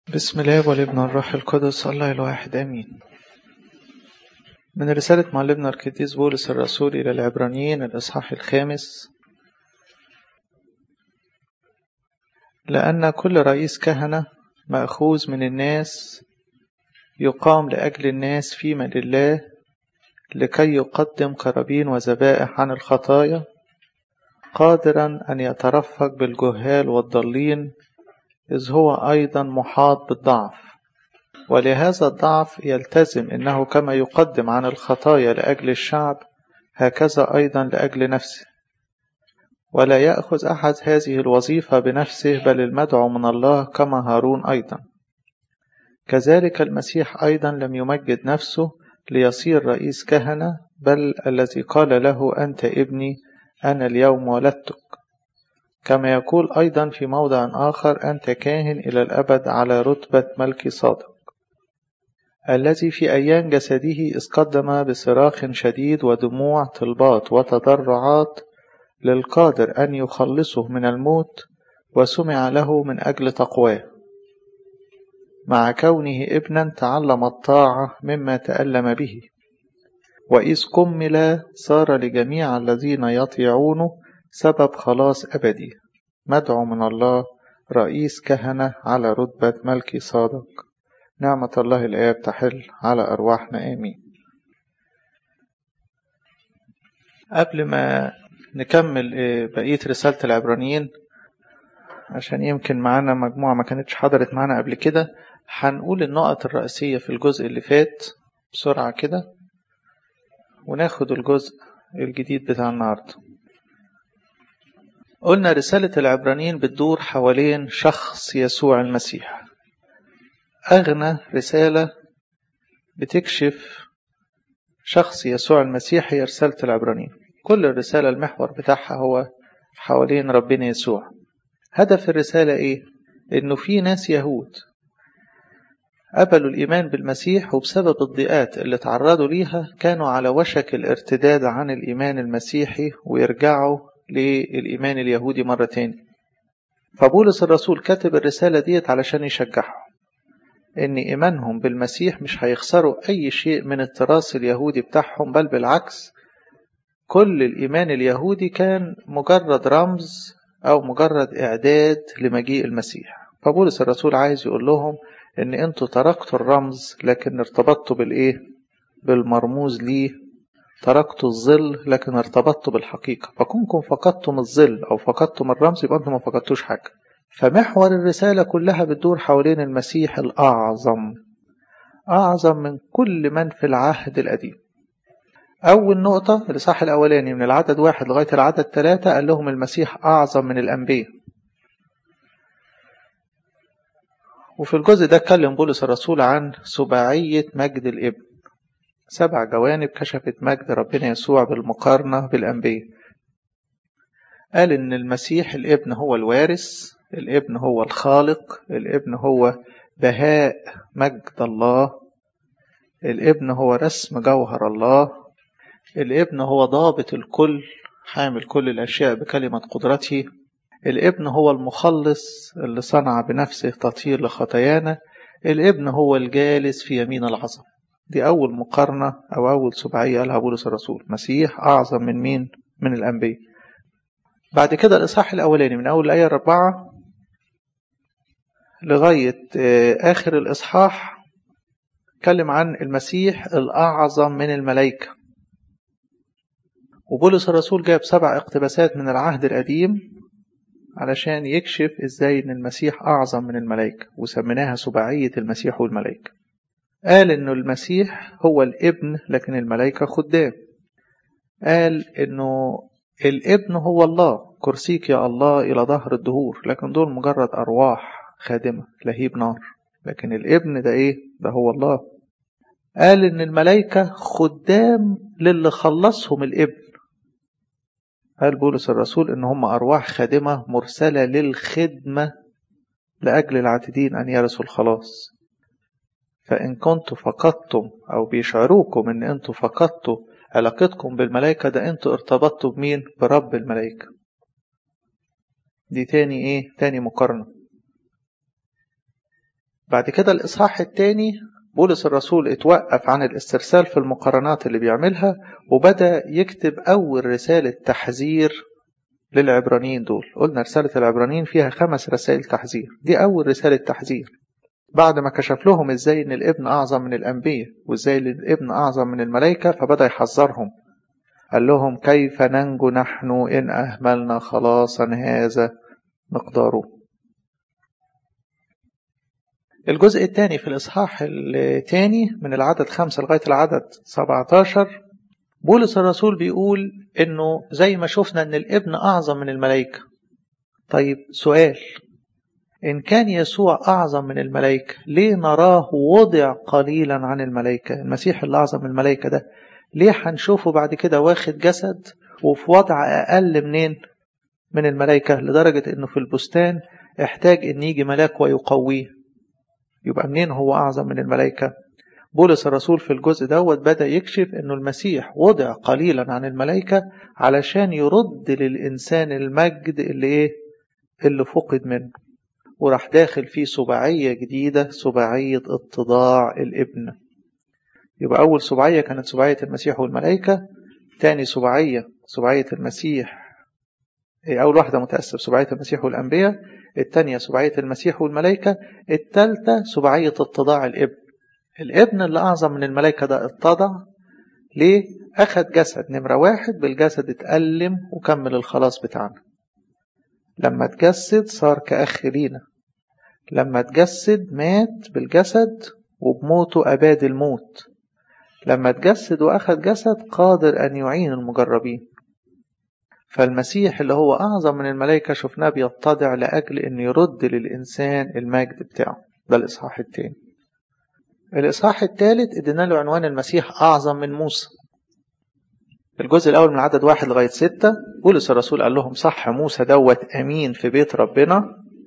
بسم الله والابن الروح القدس الله الواحد آمين من رسالة معلمنا القديس بولس الرسول إلى العبرانيين الإصحاح الخامس لأن كل رئيس كهنة مأخوذ من الناس يقام لأجل الناس فيما لله لكي يقدم قرابين وذبائح عن الخطايا قادرا أن يترفق بالجهال والضالين إذ هو أيضا محاط بالضعف ولهذا الضعف يلتزم أنه كما يقدم عن الخطايا لأجل الشعب هكذا أيضا لأجل نفسه ولا يأخذ أحد هذه الوظيفة بنفسه بل المدعو من الله كما هارون أيضا كذلك المسيح أيضا لم يمجد نفسه ليصير رئيس كهنة بل الذي قال له أنت ابني أنا اليوم ولدتك كما يقول أيضا في موضع آخر أنت كاهن إلى الأبد على رتبة ملك صادق الذي في أيام جسده إذ قدم بصراخ شديد ودموع طلبات وتضرعات للقادر أن يخلصه من الموت وسمع له من أجل تقواه مع كونه ابنا تعلم الطاعة مما تألم به وإذ كمل صار لجميع الذين يطيعونه سبب خلاص أبدي مدعو من الله رئيس كهنة على رتبة ملك صادق نعمة الله الآب تحل على أرواحنا آمين قبل ما نكمل بقية رسالة العبرانيين عشان يمكن معانا مجموعة ما كانتش حضرت معانا قبل كده هنقول النقط الرئيسية في الجزء اللي فات بسرعة كده وناخد الجزء الجديد بتاع النهارده قلنا رسالة العبرانيين بتدور حوالين شخص يسوع المسيح أغنى رسالة بتكشف شخص يسوع المسيح هي رسالة العبرانيين كل الرسالة المحور بتاعها هو حوالين ربنا يسوع هدف الرسالة إيه؟ إنه في ناس يهود قبلوا الإيمان بالمسيح وبسبب الضيقات اللي تعرضوا ليها كانوا على وشك الارتداد عن الإيمان المسيحي ويرجعوا للإيمان اليهودي مرة تاني فبولس الرسول كتب الرسالة ديت علشان يشجعهم إن إيمانهم بالمسيح مش هيخسروا أي شيء من التراث اليهودي بتاعهم بل بالعكس كل الإيمان اليهودي كان مجرد رمز أو مجرد إعداد لمجيء المسيح فبولس الرسول عايز يقول لهم إن أنتوا تركتوا الرمز لكن ارتبطتوا بالإيه؟ بالمرموز ليه تركتوا الظل لكن ارتبطتوا بالحقيقة فكونكم فقدتم الظل أو فقدتم الرمز يبقى أنتم ما فقدتوش حاجة فمحور الرسالة كلها بتدور حوالين المسيح الأعظم أعظم من كل من في العهد القديم أول نقطة الإصحاح الأولاني من العدد واحد لغاية العدد ثلاثة قال لهم المسيح أعظم من الأنبياء وفي الجزء ده اتكلم بولس الرسول عن سباعية مجد الابن سبع جوانب كشفت مجد ربنا يسوع بالمقارنة بالأنبياء قال إن المسيح الابن هو الوارث الابن هو الخالق الابن هو بهاء مجد الله الابن هو رسم جوهر الله الابن هو ضابط الكل حامل كل الأشياء بكلمة قدرته الابن هو المخلص اللي صنع بنفسه تطهير لخطايانا الابن هو الجالس في يمين العظم دي أول مقارنة أو أول سبعية قالها بولس الرسول مسيح أعظم من مين؟ من الأنبياء بعد كده الإصحاح الأولاني من أول الآية الرابعة لغاية آخر الإصحاح اتكلم عن المسيح الأعظم من الملائكة وبولس الرسول جاب سبع اقتباسات من العهد القديم علشان يكشف ازاي ان المسيح اعظم من الملائكة وسميناها سباعية المسيح والملائكة قال انه المسيح هو الابن لكن الملائكة خدام قال انه الابن هو الله كرسيك يا الله الى ظهر الدهور لكن دول مجرد ارواح خادمة لهيب نار لكن الابن ده ايه ده هو الله قال ان الملائكة خدام للي خلصهم الابن قال بولس الرسول ان هم ارواح خادمة مرسلة للخدمة لاجل العاتدين ان يرثوا الخلاص فإن كنتوا فقدتم أو بيشعروكم إن أنتوا فقدتوا علاقتكم بالملائكة ده أنتوا ارتبطتوا بمين؟ برب الملائكة. دي تاني إيه؟ تاني مقارنة. بعد كده الإصحاح الثاني بولس الرسول اتوقف عن الاسترسال في المقارنات اللي بيعملها وبدأ يكتب أول رسالة تحذير للعبرانيين دول قلنا رسالة العبرانيين فيها خمس رسائل تحذير دي أول رسالة تحذير بعد ما كشف لهم ازاي ان الابن اعظم من الانبياء وازاي الابن اعظم من الملائكة فبدأ يحذرهم قال لهم كيف ننجو نحن ان اهملنا خلاصا هذا مقداره الجزء الثاني في الإصحاح الثاني من العدد خمسة لغاية العدد 17 بولس الرسول بيقول إنه زي ما شفنا إن الابن أعظم من الملائكة طيب سؤال إن كان يسوع أعظم من الملائكة ليه نراه وضع قليلا عن الملائكة المسيح اللي أعظم من الملائكة ده ليه هنشوفه بعد كده واخد جسد وفي وضع أقل منين من الملائكة لدرجة إنه في البستان احتاج إن يجي ملاك ويقويه يبقى منين هو أعظم من الملائكة بولس الرسول في الجزء دوت بدأ يكشف أنه المسيح وضع قليلا عن الملائكة علشان يرد للإنسان المجد اللي إيه اللي فقد منه وراح داخل فيه سباعية جديدة سباعية اتضاع الابن يبقى أول سباعية كانت سباعية المسيح والملائكة تاني سباعية سباعية المسيح أول واحدة متأسف سباعية المسيح والأنبياء الثانية سباعية المسيح والملائكة الثالثة سباعية اتضاع الابن الابن اللي أعظم من الملائكة ده اتضع ليه؟ أخذ جسد نمرة واحد بالجسد اتألم وكمل الخلاص بتاعنا لما تجسد صار كأخ لينا لما تجسد مات بالجسد وبموته أباد الموت لما تجسد وأخذ جسد قادر أن يعين المجربين فالمسيح اللي هو أعظم من الملائكة شفناه بيتضع لأجل أن يرد للإنسان المجد بتاعه ده الإصحاح الثاني الإصحاح الثالث ادينا له عنوان المسيح أعظم من موسى الجزء الأول من عدد واحد لغاية ستة بولس الرسول قال لهم صح موسى دوت أمين في بيت ربنا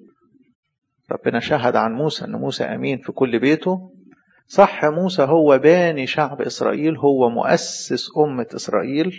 ربنا شهد عن موسى أن موسى أمين في كل بيته صح موسى هو باني شعب إسرائيل هو مؤسس أمة إسرائيل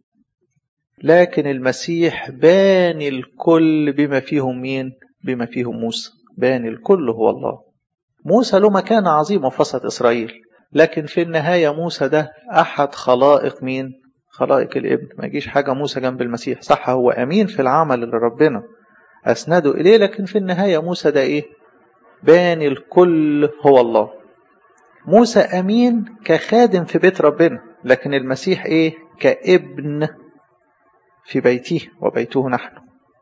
لكن المسيح باني الكل بما فيهم مين بما فيهم موسى باني الكل هو الله موسى له مكانة عظيمة في وسط إسرائيل لكن في النهاية موسى ده أحد خلائق مين خلائق الابن ما يجيش حاجة موسى جنب المسيح صح هو أمين في العمل اللي ربنا أسنده إليه لكن في النهاية موسى ده إيه باني الكل هو الله موسى أمين كخادم في بيت ربنا لكن المسيح إيه كابن في بيته وبيته نحن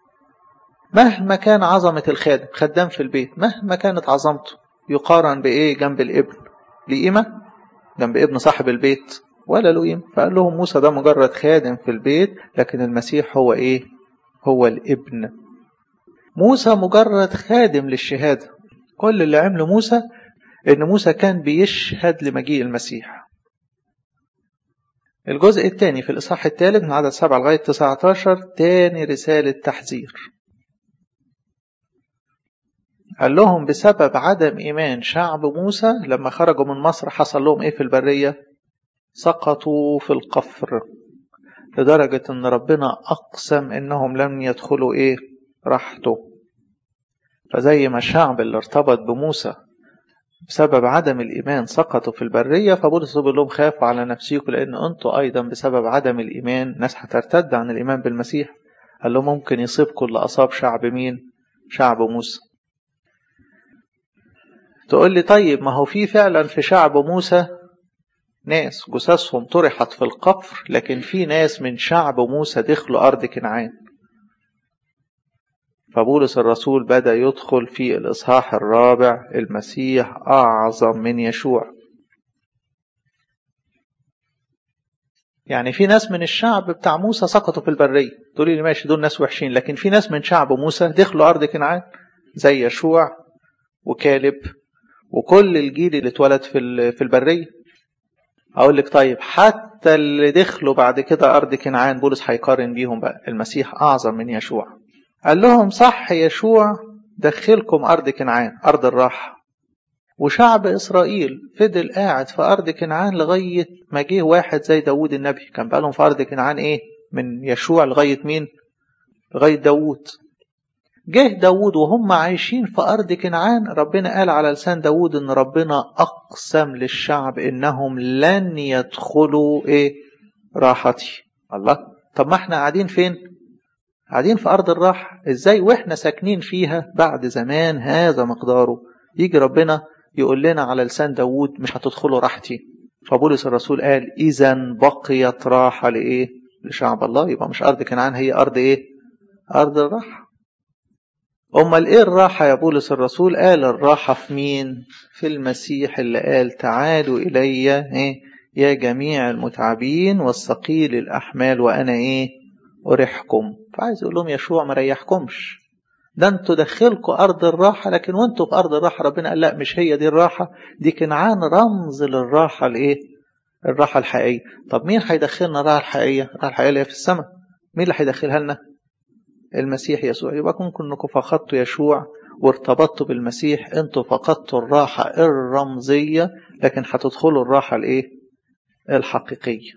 مهما كان عظمة الخادم خدام في البيت مهما كانت عظمته يقارن بإيه جنب الابن ليه قيمة جنب ابن صاحب البيت ولا له قيمة فقال لهم موسى ده مجرد خادم في البيت لكن المسيح هو إيه هو الابن موسى مجرد خادم للشهادة كل اللي عمله موسى إن موسى كان بيشهد لمجيء المسيح الجزء الثاني في الإصحاح الثالث من عدد 7 لغاية 19 تاني رسالة تحذير قال لهم بسبب عدم إيمان شعب موسى لما خرجوا من مصر حصل لهم إيه في البرية سقطوا في القفر لدرجة إن ربنا أقسم إنهم لم يدخلوا إيه راحته فزي ما الشعب اللي ارتبط بموسى بسبب عدم الإيمان سقطوا في البرية فبولس بيقول لهم خافوا على نفسيكم لأن أنتم أيضا بسبب عدم الإيمان ناس هترتد عن الإيمان بالمسيح قال له ممكن يصيبكم اللي أصاب شعب مين؟ شعب موسى تقول لي طيب ما هو في فعلا في شعب موسى ناس جثثهم طرحت في القفر لكن في ناس من شعب موسى دخلوا أرض كنعان فبولس الرسول بدأ يدخل في الإصحاح الرابع المسيح أعظم من يشوع يعني في ناس من الشعب بتاع موسى سقطوا في البرية تقولي لي ماشي دول ناس وحشين لكن في ناس من شعب موسى دخلوا أرض كنعان زي يشوع وكالب وكل الجيل اللي اتولد في في البرية أقول لك طيب حتى اللي دخلوا بعد كده أرض كنعان بولس هيقارن بيهم بقى المسيح أعظم من يشوع قال لهم صح يشوع دخلكم أرض كنعان أرض الراحة وشعب إسرائيل فضل قاعد في أرض كنعان لغاية ما جه واحد زي داوود النبي كان بقالهم في أرض كنعان إيه من يشوع لغاية مين لغاية داوود جه داود وهم عايشين في أرض كنعان ربنا قال على لسان داود إن ربنا أقسم للشعب إنهم لن يدخلوا إيه راحتي الله طب ما احنا قاعدين فين قاعدين في أرض الراحة إزاي وإحنا ساكنين فيها بعد زمان هذا مقداره يجي ربنا يقول لنا على لسان داود مش هتدخلوا راحتي فبولس الرسول قال إذا بقيت راحة لإيه لشعب الله يبقى مش أرض كنعان هي أرض إيه أرض الراحة أمال إيه الراحة يا بولس الرسول قال الراحة في مين في المسيح اللي قال تعالوا إلي إيه يا جميع المتعبين والثقيل الأحمال وأنا إيه أريحكم فعايز يقول لهم يشوع ما ريحكمش ده انتوا دخلكوا أرض الراحة لكن وانتوا في أرض الراحة ربنا قال لا مش هي دي الراحة دي كنعان رمز للراحة الإيه الراحة الحقيقية طب مين هيدخلنا الراحة الحقيقية الراحة الحقيقية اللي هي في السماء مين اللي هيدخلها لنا المسيح يسوع يبقى ممكن انكم فقدتوا يشوع وارتبطتوا بالمسيح انتوا فقدتوا الراحة الرمزية لكن هتدخلوا الراحة الايه الحقيقية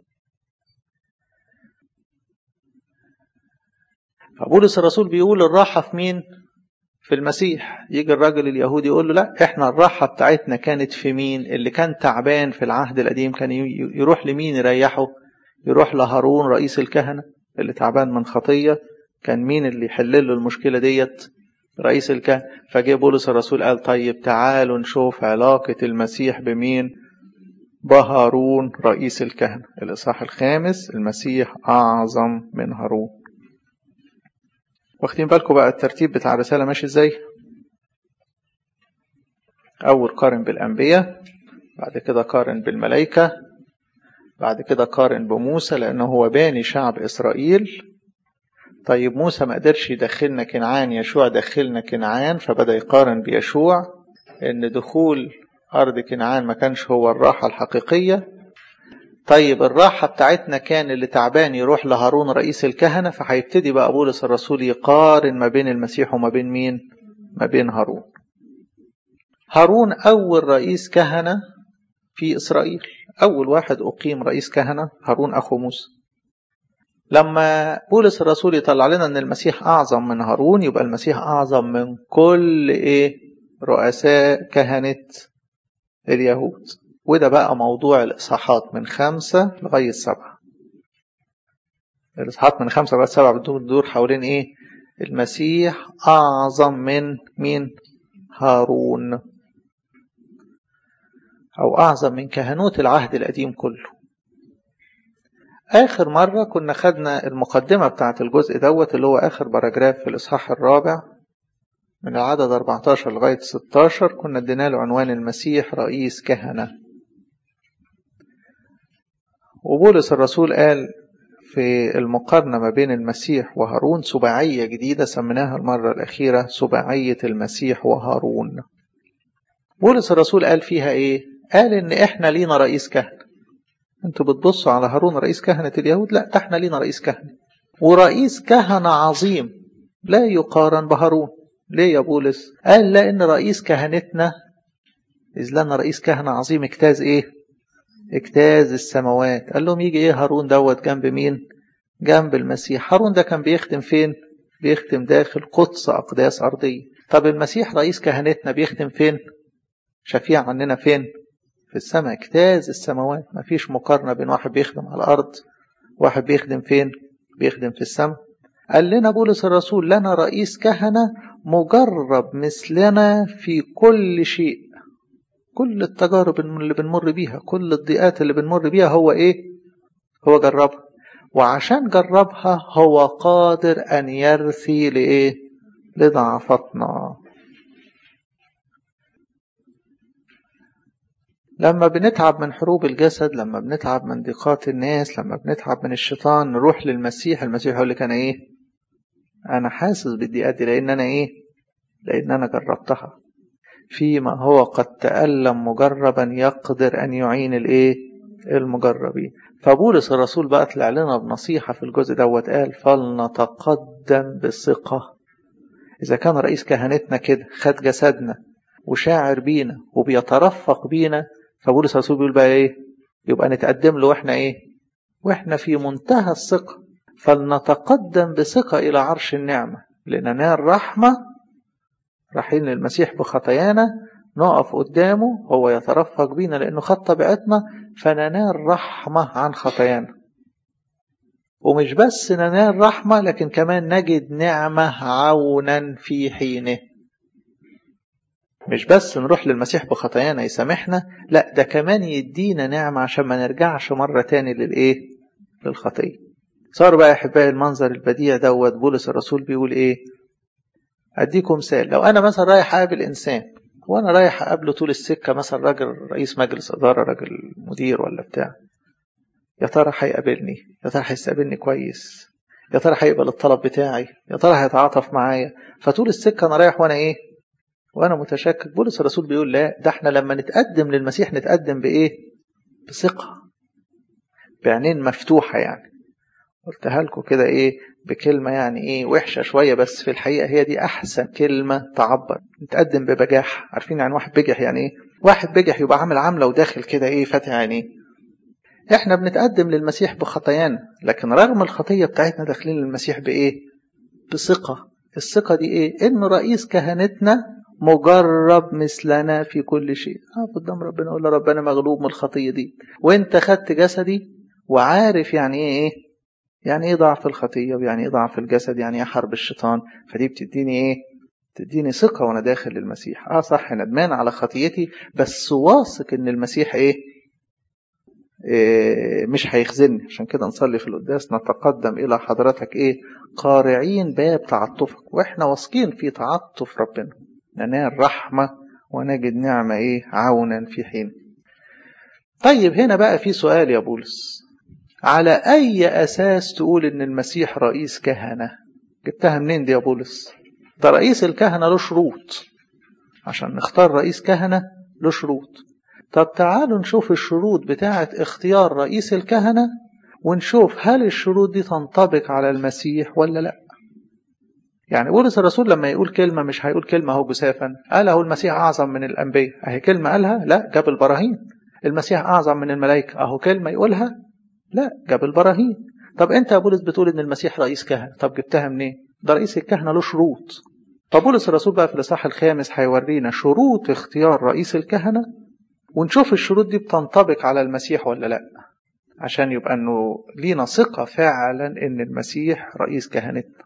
فبولس الرسول بيقول الراحة في مين في المسيح يجي الراجل اليهودي يقول له لا احنا الراحة بتاعتنا كانت في مين اللي كان تعبان في العهد القديم كان يروح لمين يريحه يروح لهارون رئيس الكهنة اللي تعبان من خطية كان مين اللي يحل له المشكلة ديت رئيس الكهنة فجاء بولس الرسول قال طيب تعالوا نشوف علاقة المسيح بمين بهارون رئيس الكهنة الإصحاح الخامس المسيح أعظم من هارون واخدين بالكم بقى الترتيب بتاع الرسالة ماشي ازاي أول قارن بالأنبياء بعد كده قارن بالملائكة بعد كده قارن بموسى لأنه هو باني شعب إسرائيل طيب موسى ما قدرش يدخلنا كنعان يشوع دخلنا كنعان فبدأ يقارن بيشوع إن دخول أرض كنعان ما كانش هو الراحة الحقيقية طيب الراحة بتاعتنا كان اللي تعبان يروح لهارون رئيس الكهنة فهيبتدي بقى بولس الرسول يقارن ما بين المسيح وما بين مين ما بين هارون هارون أول رئيس كهنة في إسرائيل أول واحد أقيم رئيس كهنة هارون أخو موسى لما بولس الرسول يطلع لنا ان المسيح اعظم من هارون يبقى المسيح اعظم من كل ايه رؤساء كهنة اليهود وده بقى موضوع الاصحاحات من خمسة لغاية سبعة الاصحاحات من خمسة لغاية سبعة بتدور حوالين ايه المسيح اعظم من مين هارون او اعظم من كهنوت العهد القديم كله آخر مرة كنا خدنا المقدمة بتاعة الجزء دوت اللي هو آخر باراجراف في الإصحاح الرابع من العدد 14 لغاية 16 كنا ادينا له عنوان المسيح رئيس كهنة وبولس الرسول قال في المقارنة ما بين المسيح وهارون سباعية جديدة سميناها المرة الأخيرة سباعية المسيح وهارون بولس الرسول قال فيها إيه؟ قال إن إحنا لينا رئيس كهنة انتوا بتبصوا على هارون رئيس كهنة اليهود لا ده احنا لينا رئيس كهنة ورئيس كهنة عظيم لا يقارن بهارون ليه يا بولس قال لأن رئيس كهنتنا إذ لنا رئيس كهنة عظيم اجتاز ايه اجتاز السماوات قال لهم يجي ايه هارون دوت جنب مين جنب المسيح هارون ده كان بيخدم فين بيخدم داخل قدس أقداس أرضية طب المسيح رئيس كهنتنا بيخدم فين شفيع عننا فين في السماء اجتاز السماوات ما فيش مقارنة بين واحد بيخدم على الأرض واحد بيخدم فين بيخدم في السماء قال لنا بولس الرسول لنا رئيس كهنة مجرب مثلنا في كل شيء كل التجارب اللي بنمر بيها كل الضيقات اللي بنمر بيها هو ايه هو جربها وعشان جربها هو قادر ان يرثي لايه لضعفتنا لما بنتعب من حروب الجسد لما بنتعب من ضيقات الناس لما بنتعب من الشيطان نروح للمسيح المسيح يقول لك انا ايه انا حاسس بالضيقات دي لان انا ايه لان انا جربتها فيما هو قد تألم مجربا يقدر ان يعين الايه المجربين فبولس الرسول بقى طلع لنا بنصيحة في الجزء دوت قال فلنتقدم بثقة إذا كان رئيس كهنتنا كده خد جسدنا وشاعر بينا وبيترفق بينا فبولس الرسول بيقول بقى ايه يبقى نتقدم له واحنا ايه واحنا في منتهى الثقة فلنتقدم بثقة إلى عرش النعمة لننال رحمة رايحين للمسيح بخطايانا نقف قدامه هو يترفق بينا لأنه خد طبيعتنا فننال رحمة عن خطايانا ومش بس ننال رحمة لكن كمان نجد نعمة عونا في حينه مش بس نروح للمسيح بخطايانا يسامحنا لا ده كمان يدينا نعمة عشان ما نرجعش مرة تاني للإيه للخطية صار بقى يا أحبائي المنظر البديع دوت بولس الرسول بيقول إيه أديكم مثال لو أنا مثلا رايح أقابل إنسان وأنا رايح أقابله طول السكة مثلا راجل رئيس مجلس إدارة راجل مدير ولا بتاع يا ترى هيقابلني يا ترى هيستقبلني كويس يا ترى هيقبل الطلب بتاعي يا ترى هيتعاطف معايا فطول السكة أنا رايح وأنا إيه وأنا متشكك بولس الرسول بيقول لا ده احنا لما نتقدم للمسيح نتقدم بإيه بثقة بعينين مفتوحة يعني قلتها لكم كده إيه بكلمة يعني إيه وحشة شوية بس في الحقيقة هي دي أحسن كلمة تعبر نتقدم ببجاح عارفين يعني واحد بجح يعني إيه واحد بجح يبقى عامل عاملة وداخل كده إيه فاتح عينيه احنا بنتقدم للمسيح بخطايانا لكن رغم الخطية بتاعتنا داخلين للمسيح بإيه بثقة الثقة دي إيه إنه رئيس كهنتنا مجرب مثلنا في كل شيء أقف قدام ربنا أقول له ربنا مغلوب من الخطية دي وأنت خدت جسدي وعارف يعني إيه إيه يعني إيه ضعف الخطية ويعني إيه ضعف الجسد يعني إيه حرب الشيطان فدي بتديني إيه تديني ثقة وأنا داخل للمسيح آه صح ندمان على خطيتي بس واثق إن المسيح إيه مش هيخزني عشان كده نصلي في القداس نتقدم إلى حضرتك إيه قارعين باب تعطفك وإحنا واثقين في تعطف ربنا ننال رحمة ونجد نعمة إيه عونا في حين طيب هنا بقى في سؤال يا بولس على أي أساس تقول إن المسيح رئيس كهنة جبتها منين دي يا بولس ده رئيس الكهنة له شروط عشان نختار رئيس كهنة له شروط طب تعالوا نشوف الشروط بتاعة اختيار رئيس الكهنة ونشوف هل الشروط دي تنطبق على المسيح ولا لا يعني بولس الرسول لما يقول كلمة مش هيقول كلمة هو جسافا قال اهو المسيح أعظم من الأنبياء أهي كلمة قالها لا جاب البراهين المسيح أعظم من الملائكة أهو كلمة يقولها لا جاب البراهين طب أنت يا بولس بتقول إن المسيح رئيس كهنة طب جبتها منين ده رئيس الكهنة له شروط طب بولس الرسول بقى في الإصحاح الخامس هيورينا شروط اختيار رئيس الكهنة ونشوف الشروط دي بتنطبق على المسيح ولا لا عشان يبقى انه لينا ثقة فعلا ان المسيح رئيس كهنتنا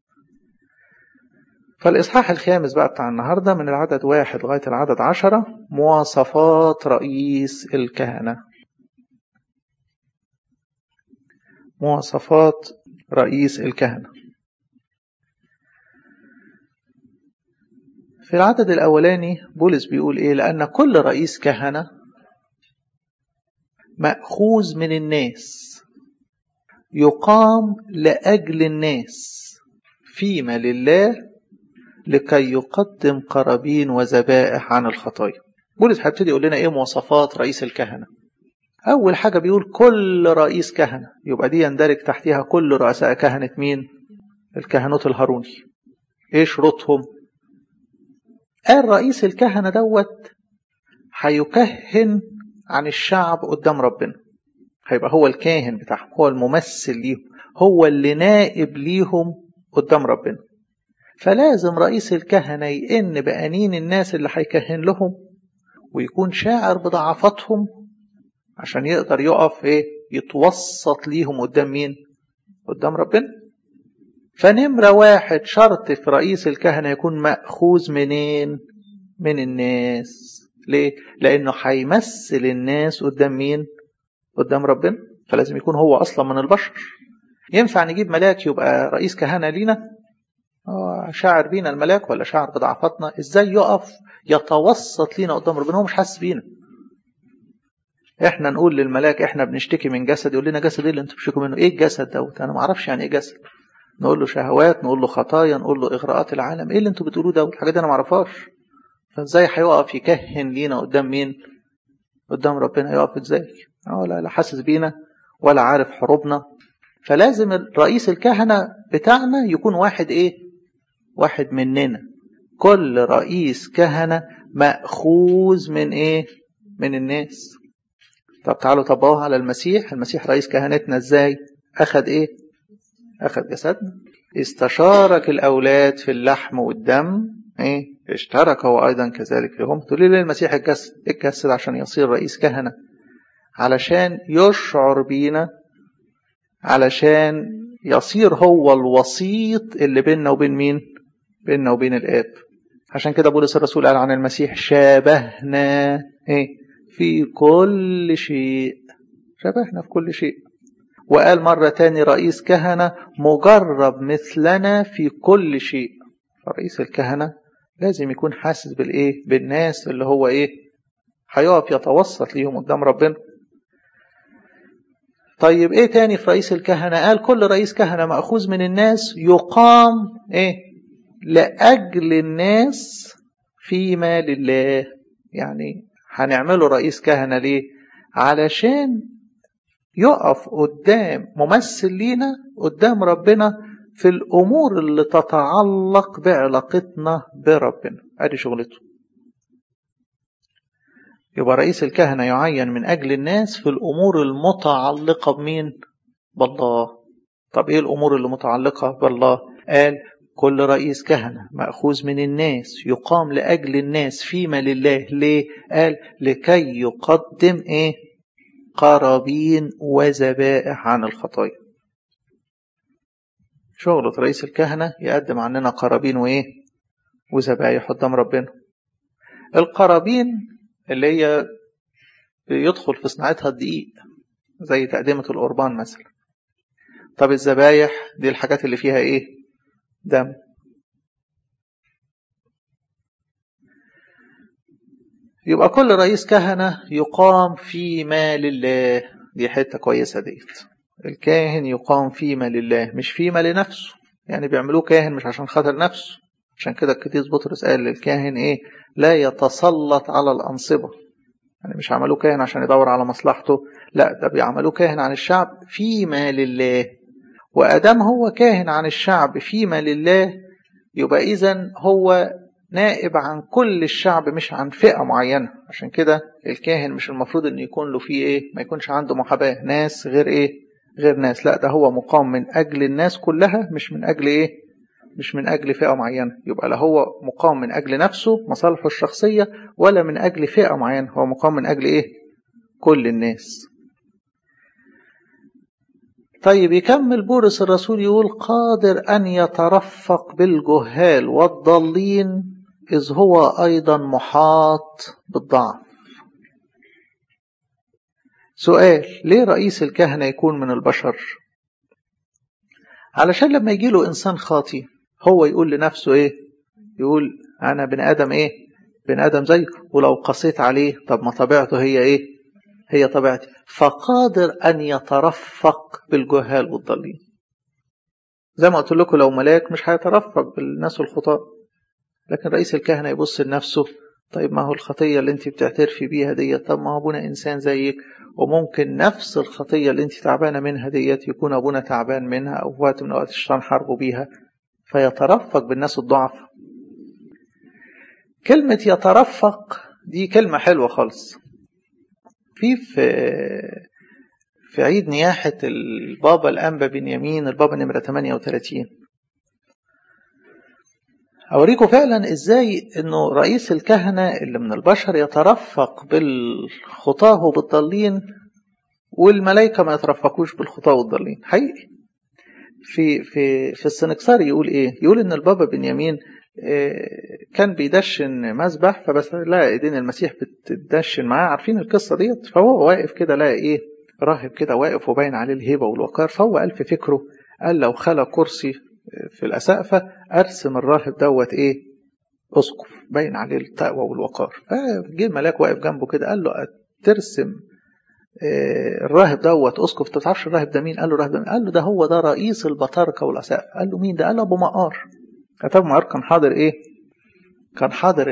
فالإصحاح الخامس بقى بتاع النهاردة من العدد واحد لغاية العدد عشرة مواصفات رئيس الكهنة مواصفات رئيس الكهنة في العدد الأولاني بولس بيقول إيه لأن كل رئيس كهنة مأخوذ من الناس يقام لأجل الناس فيما لله لكي يقدم قرابين وذبائح عن الخطايا بولس هيبتدي يقول لنا ايه مواصفات رئيس الكهنة أول حاجة بيقول كل رئيس كهنة يبقى دي يندرج تحتها كل رؤساء كهنة مين الكهنوت الهاروني ايه شروطهم قال رئيس الكهنة دوت هيكهن عن الشعب قدام ربنا هيبقى هو الكاهن بتاعهم هو الممثل ليهم هو اللي نائب ليهم قدام ربنا فلازم رئيس الكهنة يئن بأنين الناس اللي هيكهن لهم ويكون شاعر بضعفاتهم عشان يقدر يقف ايه يتوسط ليهم قدام مين قدام ربنا فنمرة واحد شرط في رئيس الكهنة يكون مأخوذ منين من الناس ليه لأنه هيمثل الناس قدام مين قدام ربنا فلازم يكون هو أصلا من البشر ينفع نجيب ملاك يبقى رئيس كهنة لينا شاعر بينا الملاك ولا شاعر بضعفاتنا ازاي يقف يتوسط لينا قدام ربنا هو مش حاسس بينا احنا نقول للملاك احنا بنشتكي من جسد يقول لنا جسد ايه اللي انتوا بتشتكوا منه ايه الجسد دوت انا ما اعرفش يعني ايه جسد نقول له شهوات نقول له خطايا نقول له اغراءات العالم ايه اللي انتوا بتقولوه دوت الحاجات دي انا ما اعرفهاش فازاي هيقف يكهن لينا قدام مين قدام ربنا يقف ازاي ولا لا حاسس بينا ولا عارف حروبنا فلازم رئيس الكهنة بتاعنا يكون واحد ايه واحد مننا كل رئيس كهنة مأخوذ من ايه من الناس طب تعالوا طبقوها على المسيح المسيح رئيس كهنتنا ازاي اخد ايه اخد جسدنا استشارك الأولاد في اللحم والدم إيه اشترك هو أيضا كذلك فيهم تقول لي المسيح اتجسد اتجسد عشان يصير رئيس كهنة علشان يشعر بينا علشان يصير هو الوسيط اللي بيننا وبين مين بيننا وبين الآب عشان كده بولس الرسول قال عن المسيح شابهنا إيه في كل شيء شبهنا في كل شيء وقال مرة تاني رئيس كهنة مجرب مثلنا في كل شيء فرئيس الكهنة لازم يكون حاسس بالإيه بالناس اللي هو إيه هيقف يتوسط ليهم قدام ربنا طيب إيه تاني في رئيس الكهنة قال كل رئيس كهنة مأخوذ من الناس يقام إيه لأجل الناس فيما لله يعني هنعمله رئيس كهنة ليه علشان يقف قدام ممثل لينا قدام ربنا في الأمور اللي تتعلق بعلاقتنا بربنا ادي شغلته يبقى رئيس الكهنة يعين من أجل الناس في الأمور المتعلقة بمين بالله طب إيه الأمور اللي متعلقة بالله قال كل رئيس كهنة مأخوذ من الناس يقام لأجل الناس فيما لله ليه قال لكي يقدم إيه قرابين وذبائح عن الخطايا شغلة رئيس الكهنة يقدم عننا قرابين وإيه وذبائح قدام ربنا القرابين اللي هي بيدخل في صناعتها الدقيق زي تقدمة القربان مثلا طب الذبايح دي الحاجات اللي فيها ايه دم يبقى كل رئيس كهنة يقام فيما لله دي حتة كويسة ديت الكاهن يقام فيما لله مش فيما لنفسه يعني بيعملوه كاهن مش عشان خاطر نفسه عشان كده القديس بطرس قال للكاهن ايه لا يتسلط على الأنصبة يعني مش عملوه كاهن عشان يدور على مصلحته لا ده بيعملوه كاهن عن الشعب فيما لله وأدام هو كاهن عن الشعب فيما لله يبقى إذا هو نائب عن كل الشعب مش عن فئة معينة عشان كده الكاهن مش المفروض ان يكون له فيه ايه ما يكونش عنده محاباة ناس غير ايه غير ناس لا ده هو مقام من اجل الناس كلها مش من اجل ايه مش من اجل فئة معينة يبقى لا هو مقام من اجل نفسه مصالحه الشخصية ولا من اجل فئة معينة هو مقام من اجل ايه كل الناس طيب يكمل بولس الرسول يقول قادر أن يترفق بالجهال والضالين إذ هو أيضا محاط بالضعف سؤال ليه رئيس الكهنة يكون من البشر علشان لما يجي له إنسان خاطي هو يقول لنفسه إيه يقول أنا بني آدم إيه بني آدم زيه ولو قصيت عليه طب ما طبيعته هي إيه هي طبيعتي فقادر أن يترفق بالجهال والضالين زي ما قلت لكم لو ملاك مش هيترفق بالناس الخطاة لكن رئيس الكهنة يبص لنفسه طيب ما هو الخطية اللي انت بتعترفي بيها ديت طب ما هو ابونا انسان زيك وممكن نفس الخطية اللي انت تعبانة منها ديت يكون ابونا تعبان منها او في وقت من اوقات الشيطان حاربه بيها فيترفق بالناس الضعف كلمة يترفق دي كلمة حلوة خالص في في في عيد نياحة البابا الأنبا بنيامين البابا نمرة 38 أوريكم فعلا إزاي إنه رئيس الكهنة اللي من البشر يترفق بالخطاة وبالضالين والملائكة ما يترفقوش بالخطاة والضالين حقيقي في في في السنكسار يقول إيه؟ يقول إن البابا بنيامين كان بيدشن مسبح فبس لقى ايدين المسيح بتدشن معاه عارفين القصه ديت فهو واقف كده لقى ايه راهب كده واقف وباين عليه الهيبه والوقار فهو قال في فكره قال لو خلى كرسي في الاسقفه ارسم الراهب دوت ايه اسقف باين عليه التقوى والوقار فجه الملاك واقف جنبه كده قال له ترسم الراهب دوت اسقف انت ما تعرفش الراهب ده مين قال له الراهب ده مين قال له ده هو ده رئيس البطاركه والاسقف قال له مين ده قال له ابو مقار كتاب معار كان حاضر ايه كان حاضر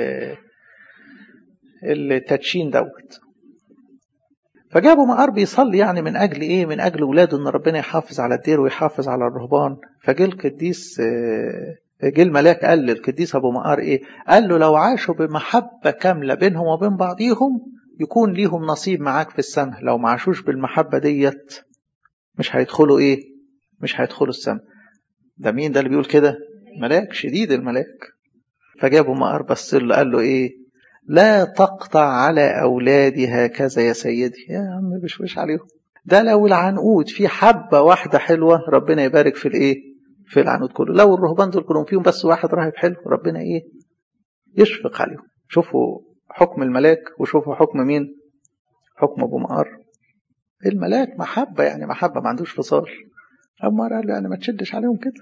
التدشين دوت فجابوا مقار بيصلي يعني من اجل ايه من اجل ولاده ان ربنا يحافظ على الدير ويحافظ على الرهبان فجه القديس جه الملاك قال للقديس ابو مقار ايه قال له لو عاشوا بمحبه كامله بينهم وبين بعضيهم يكون ليهم نصيب معاك في السماء لو ما عاشوش بالمحبه ديت مش هيدخلوا ايه مش هيدخلوا السماء ده مين ده اللي بيقول كده ملاك شديد الملاك فجابوا مقر بص له قال له ايه لا تقطع على اولادي هكذا يا سيدي يا عم بشوش عليهم ده لو العنقود في حبه واحده حلوه ربنا يبارك في الايه في العنقود كله لو الرهبان دول كلهم فيهم بس واحد راهب حلو ربنا ايه يشفق عليهم شوفوا حكم الملاك وشوفوا حكم مين حكم ابو مقر الملاك محبه يعني محبه ما عندوش فصال ابو مقر قال له يعني ما تشدش عليهم كده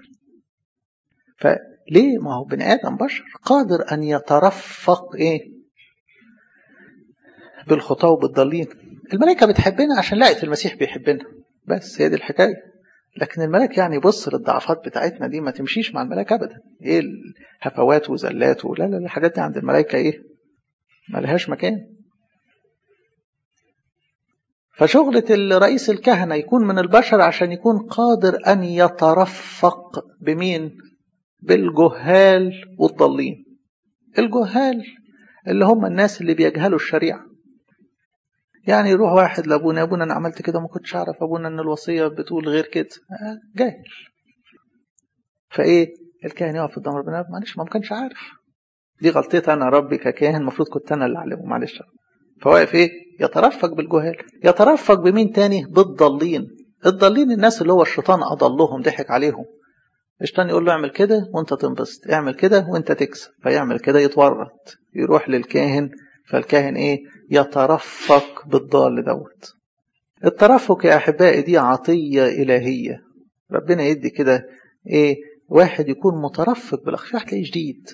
فليه ما هو بني ادم بشر قادر ان يترفق ايه بالخطاه وبالضالين الملائكه بتحبنا عشان لقت المسيح بيحبنا بس هي دي الحكايه لكن الملاك يعني يبص للضعفات بتاعتنا دي ما تمشيش مع الملاك ابدا ايه الهفوات وزلات لا لا الحاجات دي عند الملائكه ايه ما لهاش مكان فشغلة رئيس الكهنة يكون من البشر عشان يكون قادر أن يترفق بمين؟ بالجهال والضالين. الجهال اللي هم الناس اللي بيجهلوا الشريعة. يعني يروح واحد لابونا ابونا انا عملت كده ما كنتش اعرف ابونا ان الوصيه بتقول غير كده جاهل فايه الكاهن يقف قدام ربنا معلش ما كانش عارف دي غلطتي انا ربي ككاهن المفروض كنت انا اللي اعلمه معلش فواقف ايه يترفق بالجهال يترفق بمين تاني بالضالين الضالين الناس اللي هو الشيطان اضلهم ضحك عليهم الشيطان يقول له اعمل كده وانت تنبسط اعمل كده وانت تكسب فيعمل كده يتورط يروح للكاهن فالكاهن ايه يترفق بالضال دوت الترفق يا احبائي دي عطيه الهيه ربنا يدي كده ايه واحد يكون مترفق بالاخر هتلاقيه جديد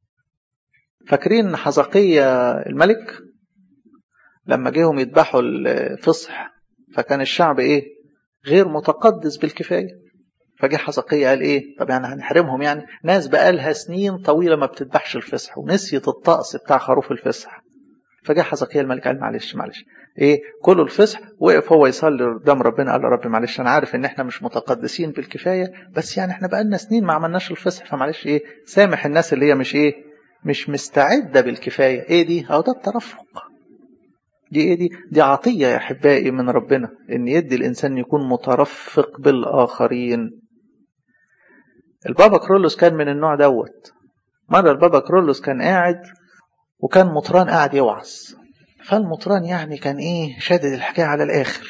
فاكرين حزقية الملك لما جيهم يذبحوا الفصح فكان الشعب ايه غير متقدس بالكفايه فجه حزقية قال ايه طب يعني هنحرمهم يعني ناس بقالها سنين طويله ما بتذبحش الفصح ونسيت الطقس بتاع خروف الفصح فجاء حزقية الملك قال معلش معلش ايه كلوا الفصح وقف هو يصلي قدام ربنا قال له رب معلش انا عارف ان احنا مش متقدسين بالكفايه بس يعني احنا بقالنا سنين ما عملناش الفصح فمعلش ايه سامح الناس اللي هي مش ايه مش مستعده بالكفايه ايه دي اهو ده الترفق دي ايه دي دي عطيه يا احبائي من ربنا ان يدي الانسان يكون مترفق بالاخرين البابا كرولوس كان من النوع دوت مره البابا كرولوس كان قاعد وكان مطران قاعد يوعظ فالمطران يعني كان ايه شادد الحكايه على الاخر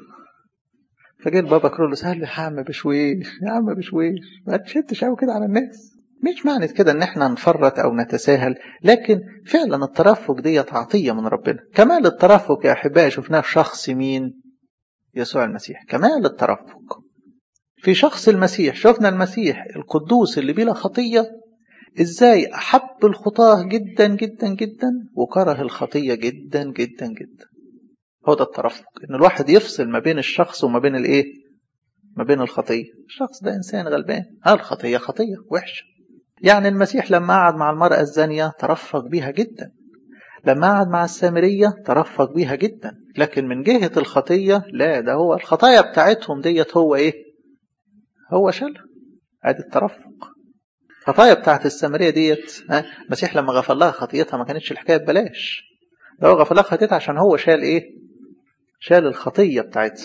فجه البابا كرولوس قال له يا عم بشويش يا عم بشويش ما تشدش قوي كده على الناس مش معنى كده ان احنا نفرط او نتساهل لكن فعلا الترفق ديت عطيه من ربنا كمال الترفق يا احبائي شفناه في شخص مين يسوع المسيح كمال الترفق في شخص المسيح شفنا المسيح القدوس اللي بلا خطيه ازاي احب الخطاه جدا جدا جدا وكره الخطيه جدا جدا جدا هو ده الترفق ان الواحد يفصل ما بين الشخص وما بين الايه ما بين الخطيه الشخص ده انسان غلبان ها الخطيه خطيه وحشه يعني المسيح لما قعد مع المراه الزانيه ترفق بيها جدا لما قعد مع السامريه ترفق بيها جدا لكن من جهه الخطيه لا ده هو الخطايا بتاعتهم ديت هو ايه هو شالها ادي الترفق الخطايا بتاعت السامريه ديت ها المسيح لما غفر لها خطيتها ما كانتش الحكايه ببلاش ده هو غفر لها خطيتها عشان هو شال ايه شال الخطيه بتاعتها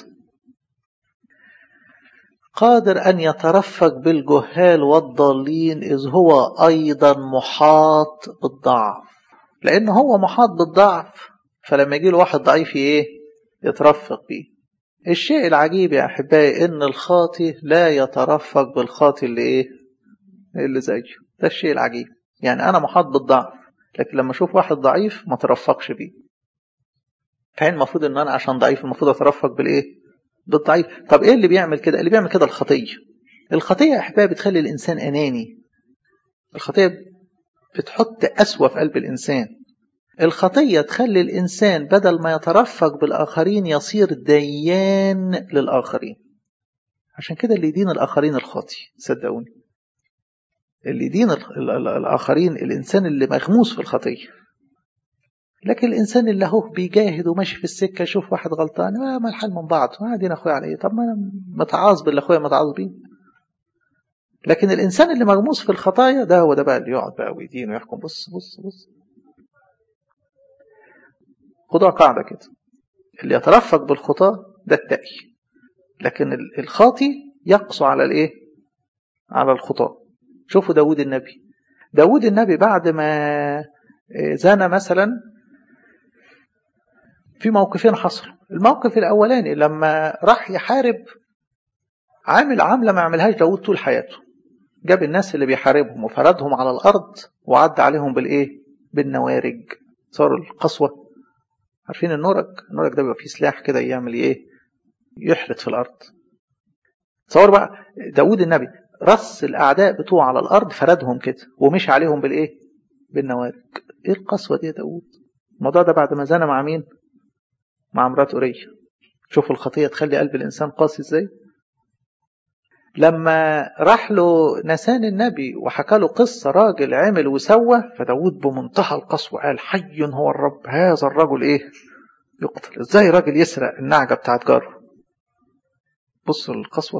قادر ان يترفق بالجهال والضالين اذ هو ايضا محاط بالضعف لان هو محاط بالضعف فلما يجي له واحد ضعيف ايه يترفق بيه الشيء العجيب يا احبائي ان الخاطي لا يترفق بالخاطي اللي ايه اللي زيه ده الشيء العجيب يعني انا محاط بالضعف لكن لما اشوف واحد ضعيف ما ترفقش بيه فهي المفروض ان انا عشان ضعيف المفروض اترفق بالايه بالضعيف طب ايه اللي بيعمل كده اللي بيعمل كده الخطيه الخطيه يا احبائي بتخلي الانسان اناني الخطيه بتحط قسوه في قلب الانسان الخطيه تخلي الانسان بدل ما يترفق بالاخرين يصير ديان للاخرين عشان كده اللي يدين الاخرين الخاطي صدقوني اللي يدين الآخرين الإنسان اللي مغموس في الخطية لكن الإنسان اللي هو بيجاهد وماشي في السكة يشوف واحد غلطان ما الحال من بعض ما دين أخويا على إيه طب ما أنا متعاظ باللي أخويا متعاظ بيه لكن الإنسان اللي مغموس في الخطايا ده هو ده بقى اللي يقعد بقى ويدين ويحكم بص بص بص خدوها قاعدة كده اللي يترفق بالخطاة ده التقي لكن الخاطي يقسو على الإيه على الخطاة شوفوا داود النبي داود النبي بعد ما زنى مثلا في موقفين حصلوا الموقف الأولاني لما راح يحارب عامل عاملة ما عملهاش داود طول حياته جاب الناس اللي بيحاربهم وفردهم على الأرض وعد عليهم بالإيه بالنوارج صاروا القسوة عارفين النورج النورج ده بيبقى فيه سلاح كده يعمل إيه يحرط في الأرض تصور بقى داود النبي رص الأعداء بتوعه على الأرض فردهم كده ومشي عليهم بالإيه بالنوارج إيه القسوة دي يا داود الموضوع ده بعد ما زنى مع مين مع مرات أورية شوفوا الخطية تخلي قلب الإنسان قاسي إزاي لما راح له نسان النبي وحكى له قصة راجل عمل وسوى فداود بمنتهى القسوة قال حي هو الرب هذا الرجل ايه يقتل ازاي راجل يسرق النعجة بتاعت جاره بصوا القسوة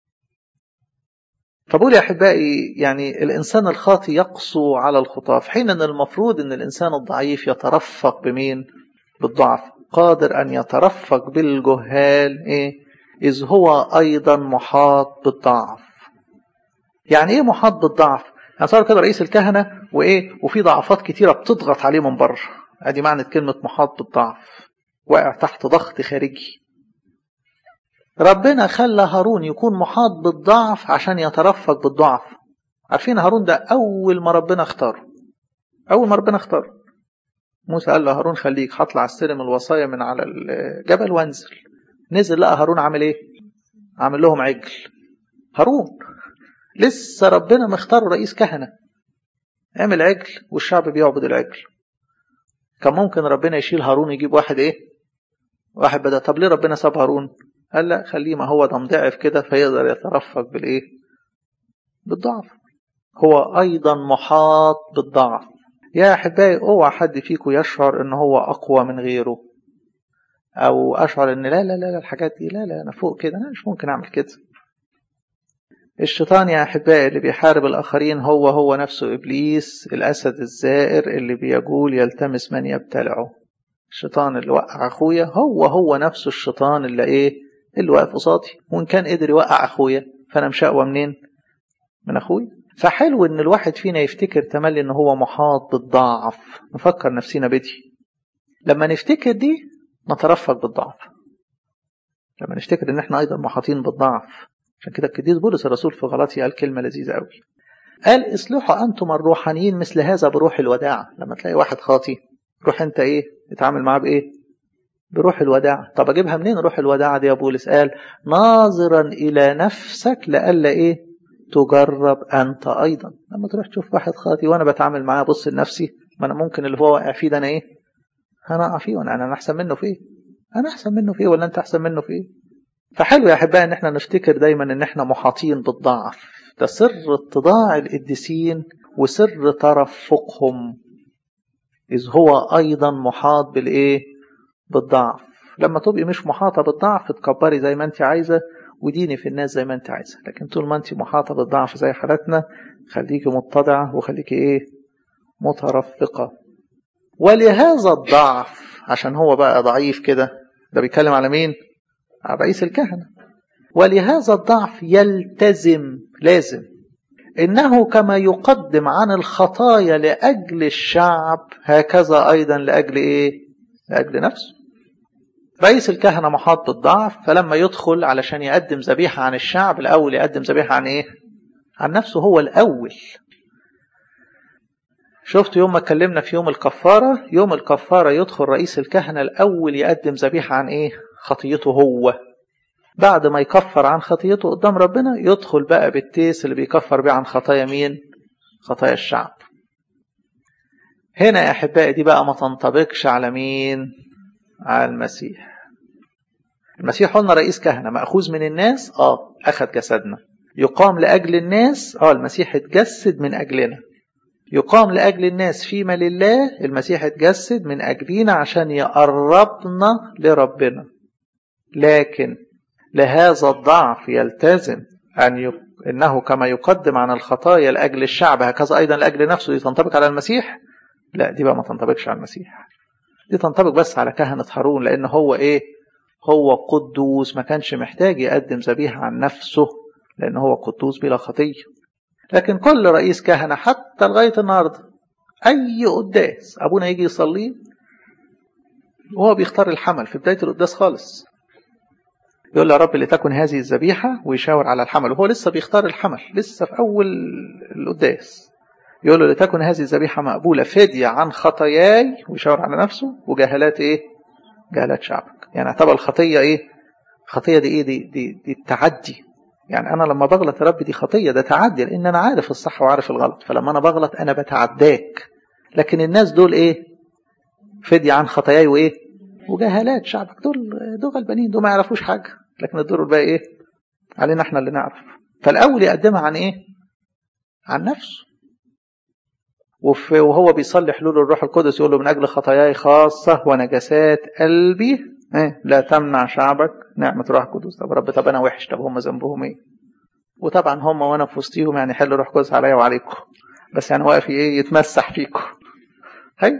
فبقول يا أحبائي يعني الإنسان الخاطي يقسو على الخطاة في حين أن المفروض أن الإنسان الضعيف يترفق بمين بالضعف قادر أن يترفق بالجهال إيه إذ هو أيضا محاط بالضعف يعني إيه محاط بالضعف يعني صار كده رئيس الكهنة وإيه وفي ضعفات كتيرة بتضغط عليه من بره أدي معنى كلمة محاط بالضعف واقع تحت ضغط خارجي ربنا خلى هارون يكون محاط بالضعف عشان يترفق بالضعف عارفين هارون ده أول ما ربنا اختاره أول ما ربنا اختاره موسى قال له هارون خليك هطلع استلم الوصايا من على الجبل وانزل نزل لقى هارون عامل ايه عامل لهم عجل هارون لسه ربنا مختار رئيس كهنة عمل عجل والشعب بيعبد العجل كان ممكن ربنا يشيل هارون يجيب واحد ايه واحد بدأ طب ليه ربنا ساب هارون قال لا خليه ما هو ده مضعف كده فيقدر يترفق بالايه بالضعف هو ايضا محاط بالضعف يا احبائي اوعى حد فيكم يشعر ان هو اقوى من غيره او اشعر ان لا لا لا الحاجات دي لا لا انا فوق كده انا مش ممكن اعمل كده الشيطان يا احبائي اللي بيحارب الاخرين هو هو نفسه ابليس الاسد الزائر اللي بيجول يلتمس من يبتلعه الشيطان اللي وقع اخويا هو هو نفسه الشيطان اللي ايه اللي واقف قصادي وان كان قدر يوقع اخويا فانا مش اقوى منين من اخويا فحلو ان الواحد فينا يفتكر تملي ان هو محاط بالضعف نفكر نفسنا بدي لما نفتكر دي نترفق بالضعف لما نفتكر ان احنا ايضا محاطين بالضعف عشان كده القديس بولس الرسول في غلطي قال كلمه لذيذه قوي قال اصلحوا انتم الروحانيين مثل هذا بروح الوداع لما تلاقي واحد خاطي روح انت ايه اتعامل معاه بايه بروح الوداع طب اجيبها منين روح الوداع دي يا بولس قال ناظرا الى نفسك لئلا ايه تجرب انت ايضا لما تروح تشوف واحد خاطي وانا بتعامل معاه بص لنفسي ما انا ممكن اللي هو واقع فيه ده انا ايه انا اقع فيه وانا انا احسن منه في ايه انا احسن منه في ايه ولا انت احسن منه في ايه فحلو يا احبائي ان احنا نفتكر دايما ان احنا محاطين بالضعف ده سر اتضاع القديسين وسر ترفقهم اذ هو ايضا محاط بالايه بالضعف لما تبقي مش محاطه بالضعف تكبري زي ما انت عايزه وديني في الناس زي ما انت عايزه لكن طول ما انت محاطه بالضعف زي حالتنا خليكي متضعه وخليكي ايه مترفقه ولهذا الضعف عشان هو بقى ضعيف كده ده بيتكلم على مين على رئيس الكهنة ولهذا الضعف يلتزم لازم إنه كما يقدم عن الخطايا لأجل الشعب هكذا أيضا لأجل إيه لأجل نفسه رئيس الكهنة محاط بالضعف فلما يدخل علشان يقدم ذبيحة عن الشعب الأول يقدم ذبيحة عن إيه عن نفسه هو الأول شفت يوم ما اتكلمنا في يوم الكفارة يوم الكفارة يدخل رئيس الكهنة الأول يقدم ذبيحة عن إيه خطيته هو بعد ما يكفر عن خطيته قدام ربنا يدخل بقى بالتيس اللي بيكفر بيه عن خطايا مين خطايا الشعب هنا يا أحبائي دي بقى ما تنطبقش على مين على المسيح المسيح قلنا رئيس كهنة مأخوذ من الناس آه أخذ جسدنا يقام لأجل الناس آه المسيح اتجسد من أجلنا يقام لأجل الناس فيما لله المسيح اتجسد من أجلنا عشان يقربنا لربنا لكن لهذا الضعف يلتزم أن ي... إنه كما يقدم عن الخطايا لأجل الشعب هكذا أيضا لأجل نفسه دي تنطبق على المسيح لا دي بقى ما تنطبقش على المسيح دي تنطبق بس على كهنة هارون لأن هو إيه هو قدوس ما كانش محتاج يقدم ذبيحة عن نفسه لأن هو قدوس بلا خطية لكن كل رئيس كهنة حتى لغاية النهاردة أي قداس أبونا يجي يصليه وهو بيختار الحمل في بداية القداس خالص يقول له يا رب لتكن هذه الذبيحة ويشاور على الحمل وهو لسه بيختار الحمل لسه في أول القداس يقول له لتكن هذه الذبيحة مقبولة فدية عن خطاياي ويشاور على نفسه وجهالات إيه؟ جهالات شعبك يعني اعتبر الخطية إيه؟ خطية دي إيه؟ دي, دي, دي التعدي يعني أنا لما بغلط يا رب دي خطية ده تعدي لأن أنا عارف الصح وعارف الغلط فلما أنا بغلط أنا بتعداك لكن الناس دول إيه؟ فدية عن خطاياي وإيه؟ وجهالات شعبك دول دول غلبانين دول ما يعرفوش حاجة لكن الدور الباقي إيه؟ علينا إحنا اللي نعرف فالأول يقدمها عن إيه؟ عن نفسه وهو بيصلي حلول الروح القدس يقول له من أجل خطاياي خاصة ونجاسات قلبي لا تمنع شعبك نعمة روح القدس طب رب طب أنا وحش طب هم ذنبهم إيه وطبعا هم وأنا في وسطيهم يعني حل روح القدس عليا وعليكم بس يعني واقف إيه يتمسح فيكم هي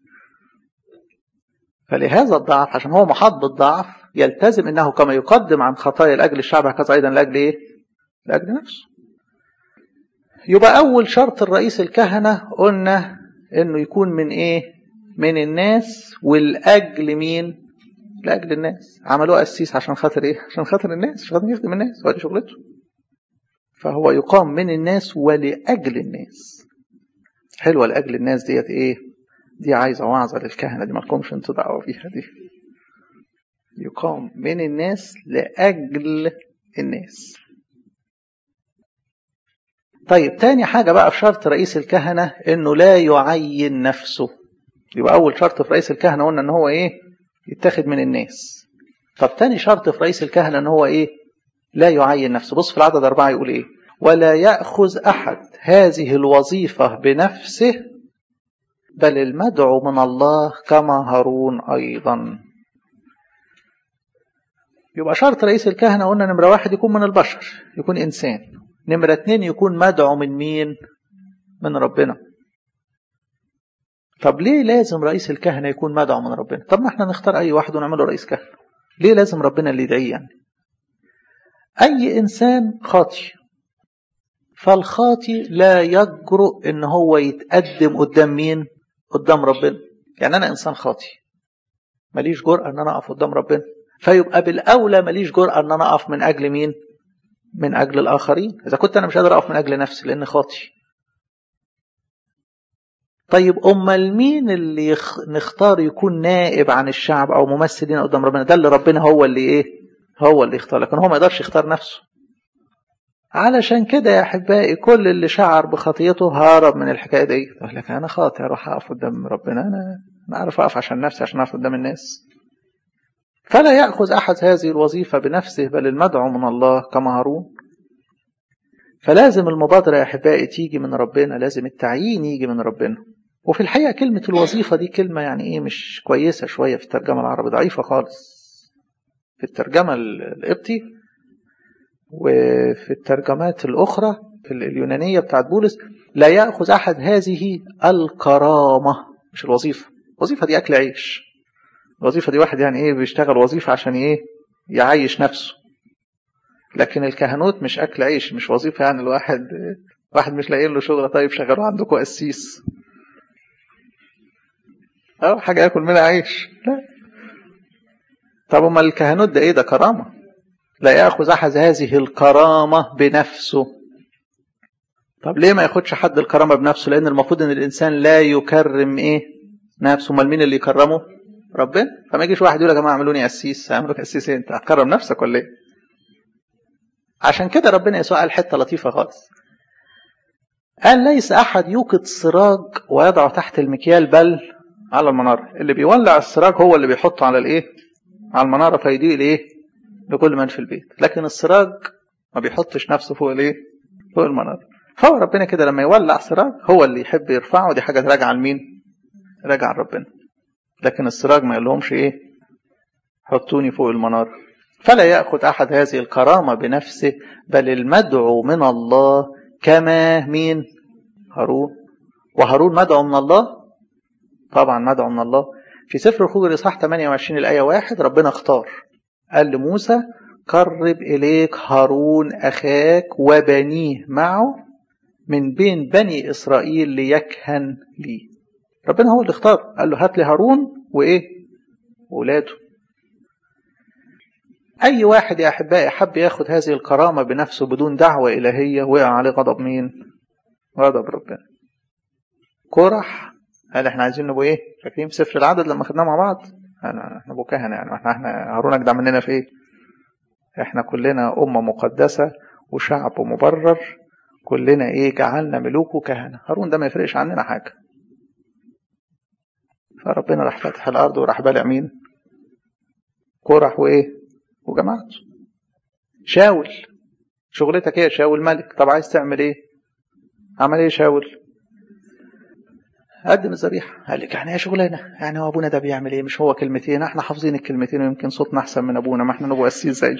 فلهذا الضعف عشان هو محاط بالضعف يلتزم انه كما يقدم عن خطايا لاجل الشعب هكذا ايضا لاجل ايه؟ لاجل نفسه. يبقى اول شرط الرئيس الكهنه قلنا انه يكون من ايه؟ من الناس والاجل مين؟ لاجل الناس. عملوه قسيس عشان خاطر ايه؟ عشان خاطر الناس عشان خاطر يخدم الناس ودي شغلته. فهو يقام من الناس ولاجل الناس. حلوه لاجل الناس ديت ايه؟ دي عايزة وعظة للكهنة دي ما لكمش انتوا دعوة فيها دي يقام من الناس لأجل الناس طيب تاني حاجة بقى في شرط رئيس الكهنة انه لا يعين نفسه يبقى اول شرط في رئيس الكهنة قلنا ان هو ايه يتاخد من الناس طب تاني شرط في رئيس الكهنة ان هو ايه لا يعين نفسه بص في العدد أربعة يقول ايه ولا يأخذ أحد هذه الوظيفة بنفسه بل المدعو من الله كما هارون أيضا يبقى شرط رئيس الكهنة قلنا نمرة واحد يكون من البشر يكون إنسان نمرة اتنين يكون مدعو من مين من ربنا طب ليه لازم رئيس الكهنة يكون مدعو من ربنا طب ما احنا نختار أي واحد ونعمله رئيس كهنة ليه لازم ربنا اللي يدعيه يعني أي إنسان خاطي فالخاطي لا يجرؤ ان هو يتقدم قدام مين قدام ربنا يعني انا انسان خاطي ماليش جرأة ان انا اقف قدام ربنا فيبقى بالاولى ماليش جرأة ان انا اقف من اجل مين من اجل الاخرين اذا كنت انا مش قادر اقف من اجل نفسي لان خاطي طيب امال مين اللي يخ... نختار يكون نائب عن الشعب او ممثل لنا قدام ربنا ده اللي ربنا هو اللي ايه هو اللي يختار لكن هو ما يقدرش يختار نفسه علشان كده يا احبائي كل اللي شعر بخطيته هارب من الحكايه دي يقول لك انا خاطئ اروح اقف قدام ربنا انا ما اعرف اقف عشان نفسي عشان اقف قدام الناس فلا ياخذ احد هذه الوظيفه بنفسه بل المدعو من الله كما هارون فلازم المبادره يا احبائي تيجي من ربنا لازم التعيين يجي من ربنا وفي الحقيقه كلمه الوظيفه دي كلمه يعني ايه مش كويسه شويه في الترجمه العربي ضعيفه خالص في الترجمه القبطي وفي الترجمات الأخرى في اليونانية بتاعت بولس لا يأخذ أحد هذه الكرامة مش الوظيفة الوظيفة دي أكل عيش الوظيفة دي واحد يعني إيه بيشتغل وظيفة عشان إيه يعيش نفسه لكن الكهنوت مش أكل عيش مش وظيفة يعني الواحد واحد مش لاقي له شغل طيب شغلوه عندكم قسيس أو حاجة ياكل منها عيش لا طب أمال الكهنوت ده إيه ده كرامة لا يأخذ أحد هذه الكرامة بنفسه طب ليه ما ياخدش حد الكرامة بنفسه لأن المفروض أن الإنسان لا يكرم إيه نفسه امال مين اللي يكرمه ربنا فما يجيش واحد يقول يا جماعة اعملوني قسيس اعملوا قسيس إيه؟ انت هتكرم نفسك ولا ايه عشان كده ربنا يسوع قال حتة لطيفة خالص قال ليس أحد يوقد سراج ويضعه تحت المكيال بل على المنارة اللي بيولع السراج هو اللي بيحطه على الايه على المنارة فيضيء الايه لكل من في البيت لكن السراج ما بيحطش نفسه فوق الايه فوق المنارة فهو ربنا كده لما يولع سراج هو اللي يحب يرفعه ودي حاجة راجعة لمين راجعة لربنا لكن السراج ما يقولهمش ايه حطوني فوق المنارة فلا يأخذ أحد هذه الكرامة بنفسه بل المدعو من الله كما مين هارون وهارون مدعو من الله طبعا مدعو من الله في سفر الخروج الإصحاح 28 الآية 1 ربنا اختار قال لموسى قرب إليك هارون أخاك وبنيه معه من بين بني إسرائيل ليكهن لي ربنا هو اللي اختار قال له هات لي هارون وإيه وولاده أي واحد يا أحبائي حب ياخد هذه الكرامة بنفسه بدون دعوة إلهية وقع عليه غضب مين غضب ربنا كورح قال احنا عايزين نبقى ايه فاكرين في سفر العدد لما خدناه مع بعض احنا نبقى كهنه يعني احنا احنا هارون اجدع مننا في ايه احنا كلنا امه مقدسه وشعب مبرر كلنا ايه جعلنا ملوك وكهنه هارون ده ما يفرقش عننا حاجه فربنا راح فاتح الارض وراح بالع مين كورح وايه وجماعته شاول شغلتك ايه شاول ملك طب عايز تعمل ايه عمل ايه شاول قدم الذبيحه قال لك يعني ايه شغلانه يعني هو ابونا ده بيعمل ايه مش هو كلمتين احنا حافظين الكلمتين ويمكن صوتنا احسن من ابونا ما احنا نبقى قسيس زيه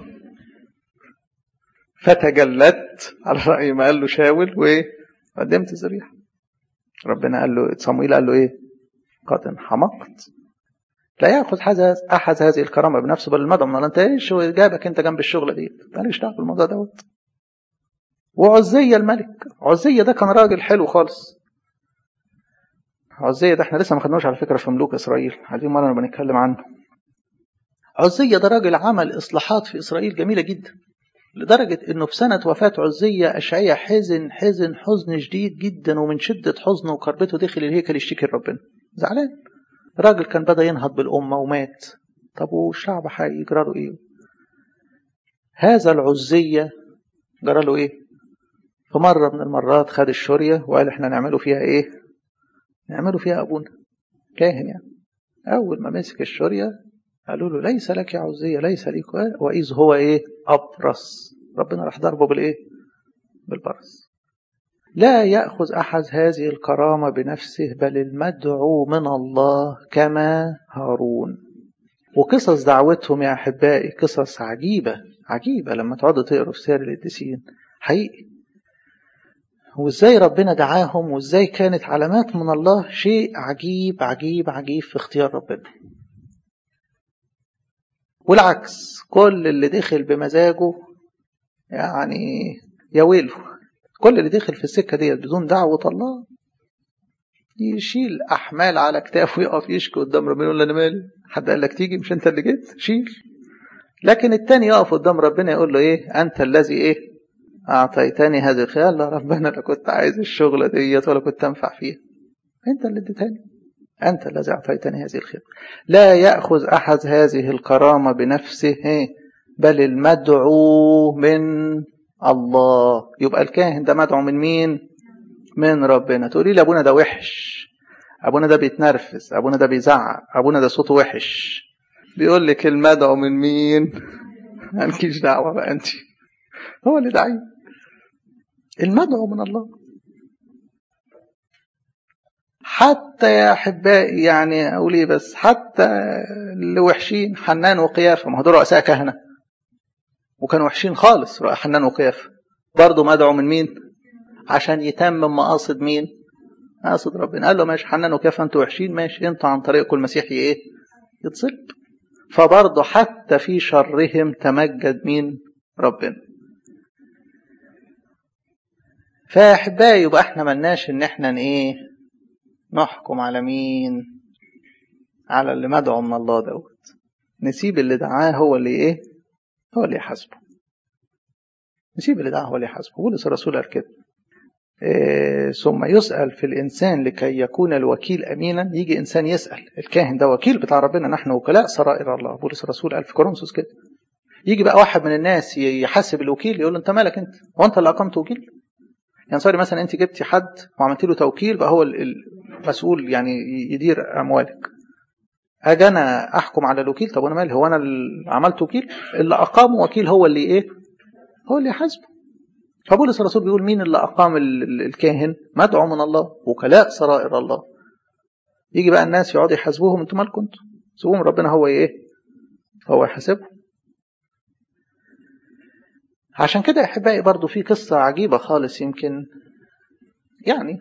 فتجلت على راي ما قال له شاول وايه قدمت الذبيحه ربنا قال له صمويل قال له ايه قد انحمقت لا ياخذ احد هذه الكرامه بنفسه بل المدى من انت ايش جابك انت جنب الشغله دي ماليش دعوه بالموضوع دوت وعزيه الملك عزيه ده كان راجل حلو خالص عزية ده احنا لسه ما خدناش على فكرة في ملوك إسرائيل عايزين مرة نبقى نتكلم عنه عزية ده راجل عمل إصلاحات في إسرائيل جميلة جدا لدرجة إنه في سنة وفاة عزية أشعية حزن حزن حزن شديد جدا ومن شدة حزنه وكربته دخل الهيكل يشتكي لربنا زعلان راجل كان بدأ ينهض بالأمة ومات طب والشعب هيجرى له إيه؟ هذا العزية جرى له إيه؟ في مرة من المرات خد الشورية وقال إحنا نعمله فيها إيه؟ نعمله فيها أبونا كاهن يعني أول ما مسك الشورية قالوا له ليس لك يا عزية ليس لك وإذ هو إيه أبرص ربنا راح ضربه بالإيه بالبرص لا يأخذ أحد هذه الكرامة بنفسه بل المدعو من الله كما هارون وقصص دعوتهم يا أحبائي قصص عجيبة عجيبة لما تقعدوا تقروا في سير القديسين حقيقي وازاي ربنا دعاهم وازاي كانت علامات من الله شيء عجيب عجيب عجيب في اختيار ربنا والعكس كل اللي دخل بمزاجه يعني يا ويله كل اللي دخل في السكه ديت بدون دعوه الله يشيل احمال على كتافه ويقف يشكي قدام ربنا يقول انا مالي حد قال لك تيجي مش انت اللي جيت شيل لكن التاني يقف قدام ربنا يقول له ايه انت الذي ايه أعطيتني هذه الخيال لا ربنا لا كنت عايز الشغلة ديت ولا كنت أنفع فيها أنت اللي اديتني أنت الذي أعطيتني هذه الخير لا يأخذ أحد هذه الكرامة بنفسه بل المدعو من الله يبقى الكاهن ده مدعو من مين من ربنا تقولي لي أبونا ده وحش أبونا ده بيتنرفز أبونا ده بيزعق أبونا ده صوته وحش بيقول لك المدعو من مين مالكيش دعوة بقى أنت هو اللي دعيه المدعو من الله حتى يا احبائي يعني اقول ايه بس حتى اللي وحشين حنان وقيافه ما هو دول رؤساء كهنه وكانوا وحشين خالص حنان وقيافه برضه مدعو من مين؟ عشان يتمم مقاصد مين؟ مقاصد ربنا قال له ماشي حنان وقيافه انتوا وحشين ماشي انتوا عن طريقكم المسيح ايه؟ يتصلب فبرضه حتى في شرهم تمجد مين؟ ربنا فاحبائي يبقى احنا ملناش ان احنا ايه نحكم على مين على اللي مدعو من الله دوت نسيب اللي دعاه هو اللي ايه هو اللي يحاسبه نسيب اللي دعاه هو اللي يحاسبه بولس الرسول قال كده إيه ثم يسأل في الإنسان لكي يكون الوكيل أمينا يجي إنسان يسأل الكاهن ده وكيل بتاع ربنا نحن وكلاء سرائر الله بولس الرسول قال في كورنثوس كده يجي بقى واحد من الناس يحاسب الوكيل يقول له انت مالك انت هو انت اللي اقمت وكيل يعني صار مثلا انت جبتي حد وعملت له توكيل بقى هو المسؤول يعني يدير اموالك اجي انا احكم على الوكيل طب انا مالي هو انا اللي عملت وكيل اللي اقام وكيل هو اللي ايه هو اللي يحاسبه فبولس الرسول بيقول مين اللي اقام الكاهن مدعو من الله وكلاء سرائر الله يجي بقى الناس يقعدوا يحاسبوهم انتوا مالكم انتوا سيبوهم ربنا هو ايه هو يحاسبهم عشان كده احبائي برضو في قصة عجيبة خالص يمكن يعني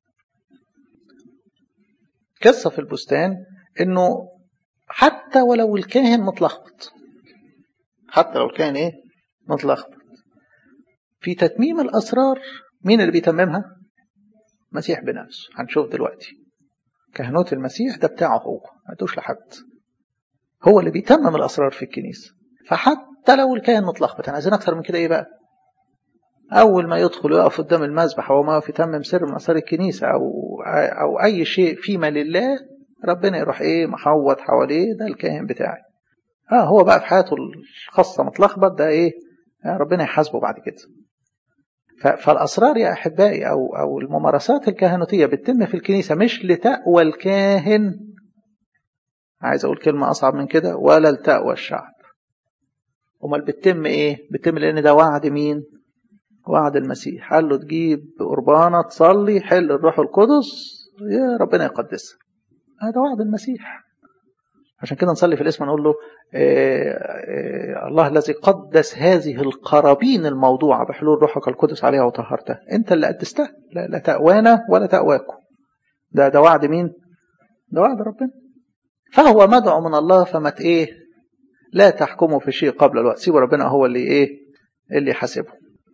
قصة في البستان انه حتى ولو الكاهن متلخبط حتى لو الكاهن ايه متلخبط في تتميم الاسرار مين اللي بيتممها المسيح بنفسه هنشوف دلوقتي كهنوت المسيح ده بتاعه هو ما ادوش لحد هو اللي بيتمم الاسرار في الكنيسه فحتى لو الكاهن متلخبط احنا عايزين اكتر من كده ايه بقى اول ما يدخل ويقف قدام المذبح هو ما يقف يتمم سر من اسرار الكنيسه او او اي شيء فيما لله ربنا يروح ايه محوط حواليه ده الكاهن بتاعي اه هو بقى في حياته الخاصه متلخبط ده ايه آه ربنا يحاسبه بعد كده فالاسرار يا احبائي او او الممارسات الكهنوتيه بتتم في الكنيسه مش لتقوى الكاهن عايز اقول كلمه اصعب من كده ولا لتقوى الشعب امال بتتم ايه بتتم لان ده وعد مين وعد المسيح قال له تجيب قربانه تصلي حل الروح القدس يا ربنا يقدسها هذا وعد المسيح عشان كده نصلي في الاسم نقول له إيه إيه الله الذي قدس هذه القرابين الموضوعة بحلول روحك القدس عليها وطهرتها انت اللي قدستها لا, لا تأوانا ولا تأواكم ده ده وعد مين ده وعد ربنا فهو مدعو من الله فما ايه لا تحكموا في شيء قبل الوقت سيبوا ربنا هو اللي ايه اللي يحاسبه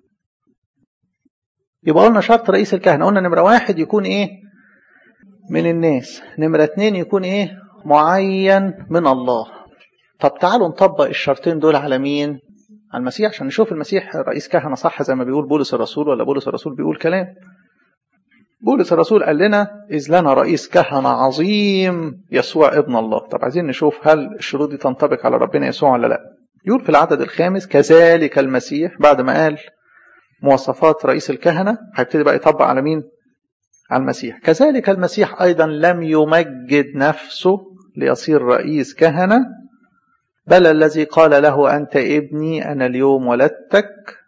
يبقى قلنا شرط رئيس الكهنة قلنا نمرة واحد يكون ايه من الناس نمرة اتنين يكون ايه معين من الله طب تعالوا نطبق الشرطين دول على مين على المسيح عشان نشوف المسيح رئيس كهنة صح زي ما بيقول بولس الرسول ولا بولس الرسول بيقول كلام بولس الرسول قال لنا إذ لنا رئيس كهنة عظيم يسوع ابن الله طب عايزين نشوف هل الشروط دي تنطبق على ربنا يسوع ولا لا يقول في العدد الخامس كذلك المسيح بعد ما قال مواصفات رئيس الكهنة هيبتدي بقى يطبق على مين على المسيح كذلك المسيح أيضا لم يمجد نفسه ليصير رئيس كهنة بل الذي قال له أنت ابني أنا اليوم ولدتك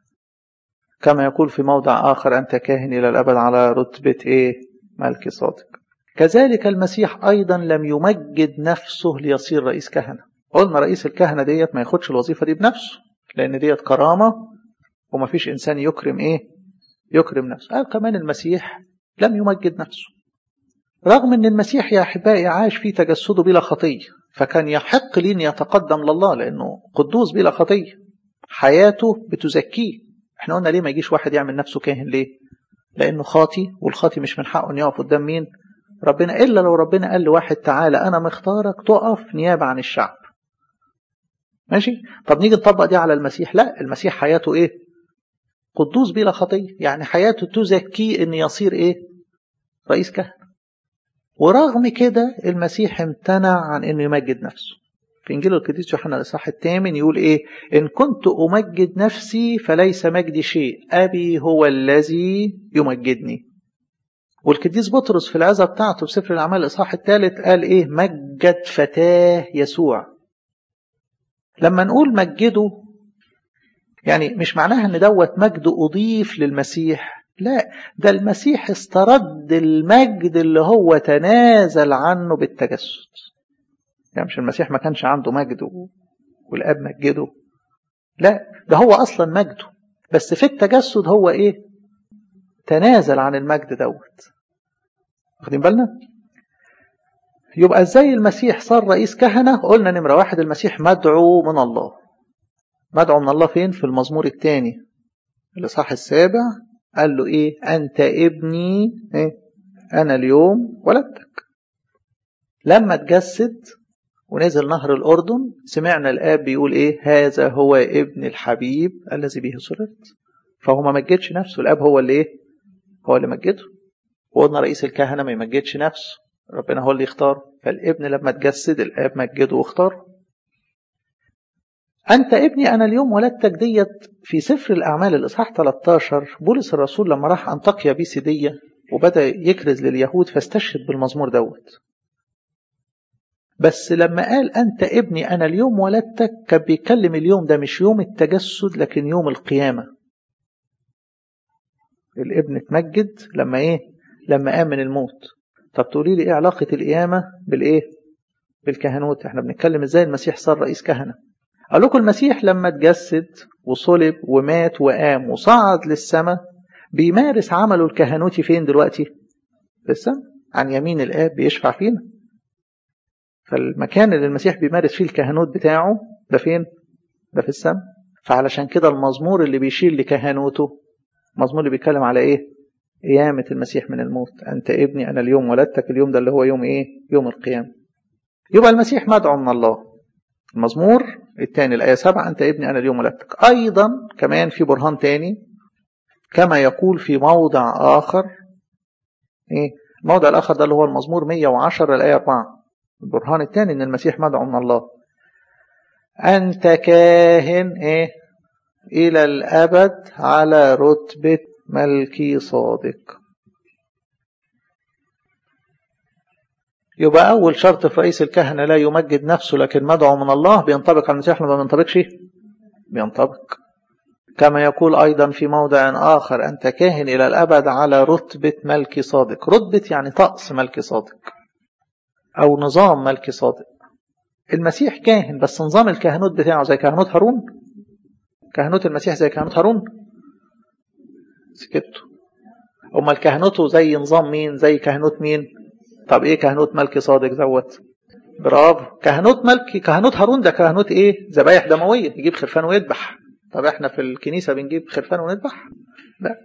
كما يقول في موضع آخر أنت كاهن إلى الأبد على رتبة إيه ملك صادق كذلك المسيح أيضا لم يمجد نفسه ليصير رئيس كهنة قلنا رئيس الكهنة ديت ما ياخدش الوظيفة دي بنفسه لأن ديت كرامة وما فيش إنسان يكرم إيه يكرم نفسه قال كمان المسيح لم يمجد نفسه رغم أن المسيح يا أحبائي عاش في تجسده بلا خطية فكان يحق لي أن يتقدم لله لأنه قدوس بلا خطية حياته بتزكيه احنا قلنا ليه ما يجيش واحد يعمل نفسه كاهن ليه لأنه خاطي والخاطي مش من حقه أن يقف قدام مين ربنا إلا لو ربنا قال لواحد تعالى أنا مختارك تقف نيابة عن الشعب ماشي طب نيجي نطبق دي على المسيح لا المسيح حياته ايه قدوس بلا خطية يعني حياته تزكيه ان يصير ايه رئيس كهنة ورغم كده المسيح امتنع عن انه يمجد نفسه في انجيل القديس يوحنا الاصحاح الثامن يقول ايه ان كنت امجد نفسي فليس مجدي شيء ابي هو الذي يمجدني والقديس بطرس في العظه بتاعته في سفر الاعمال الاصحاح الثالث قال ايه مجد فتاه يسوع لما نقول مجده يعني مش معناها ان دوت مجد اضيف للمسيح لا ده المسيح استرد المجد اللي هو تنازل عنه بالتجسد يعني مش المسيح ما كانش عنده مجد والاب مجده لا ده هو اصلا مجده بس في التجسد هو ايه تنازل عن المجد دوت واخدين بالنا يبقى ازاي المسيح صار رئيس كهنة قلنا نمرة واحد المسيح مدعو من الله مدعو من الله فين في المزمور الثاني الإصحاح السابع قال له ايه انت ابني إيه؟ انا اليوم ولدتك لما تجسد ونزل نهر الأردن سمعنا الآب بيقول إيه هذا هو ابن الحبيب الذي به سررت فهو ما مجدش نفسه الآب هو اللي إيه هو اللي مجده وقلنا رئيس الكهنة ما يمجدش نفسه ربنا هو اللي يختار فالابن لما تجسد الآب مجده واختاره أنت ابني أنا اليوم ولدتك ديت في سفر الأعمال الإصحاح 13 بولس الرسول لما راح أنطاكيا بيسيدية وبدأ يكرز لليهود فاستشهد بالمزمور دوت بس لما قال أنت ابني أنا اليوم ولدتك كان بيتكلم اليوم ده مش يوم التجسد لكن يوم القيامة الابن اتمجد لما ايه لما قام من الموت طب تقولي لي ايه علاقة القيامة بالايه بالكهنوت احنا بنتكلم ازاي المسيح صار رئيس كهنة قال لكم المسيح لما اتجسد وصلب ومات وقام وصعد للسماء بيمارس عمله الكهنوتي فين دلوقتي في السماء عن يمين الاب بيشفع فينا فالمكان اللي المسيح بيمارس فيه الكهنوت بتاعه ده فين ده في السماء فعلشان كده المزمور اللي بيشير لكهنوته مزمور اللي بيتكلم على ايه قيامة المسيح من الموت أنت ابني أنا اليوم ولدتك اليوم ده اللي هو يوم إيه يوم القيامة يبقى المسيح مدعو من الله المزمور الثاني الآية سبعة أنت ابني أنا اليوم ولدتك أيضا كمان في برهان تاني كما يقول في موضع آخر إيه الموضع الآخر ده اللي هو المزمور 110 الآية 4 البرهان الثاني إن المسيح مدعو من الله أنت كاهن إيه إلى الأبد على رتبة ملكي صادق يبقى أول شرط في رئيس الكهنة لا يمجد نفسه لكن مدعو من الله بينطبق على المسيح ولا ما بينطبقش؟ بينطبق كما يقول أيضا في موضع آخر أنت كاهن إلى الأبد على رتبة ملك صادق رتبة يعني طقس ملك صادق أو نظام ملك صادق المسيح كاهن بس نظام الكهنوت بتاعه زي كهنوت هارون كهنوت المسيح زي كهنوت هارون سكتوا أمال كهنوته زي نظام مين زي كهنوت مين طب ايه كهنوت ملك صادق دوت برافو كهنوت ملك كهنوت هارون ده كهنوت ايه ذبايح دمويه يجيب خرفان ويذبح طب احنا في الكنيسه بنجيب خرفان ونذبح لا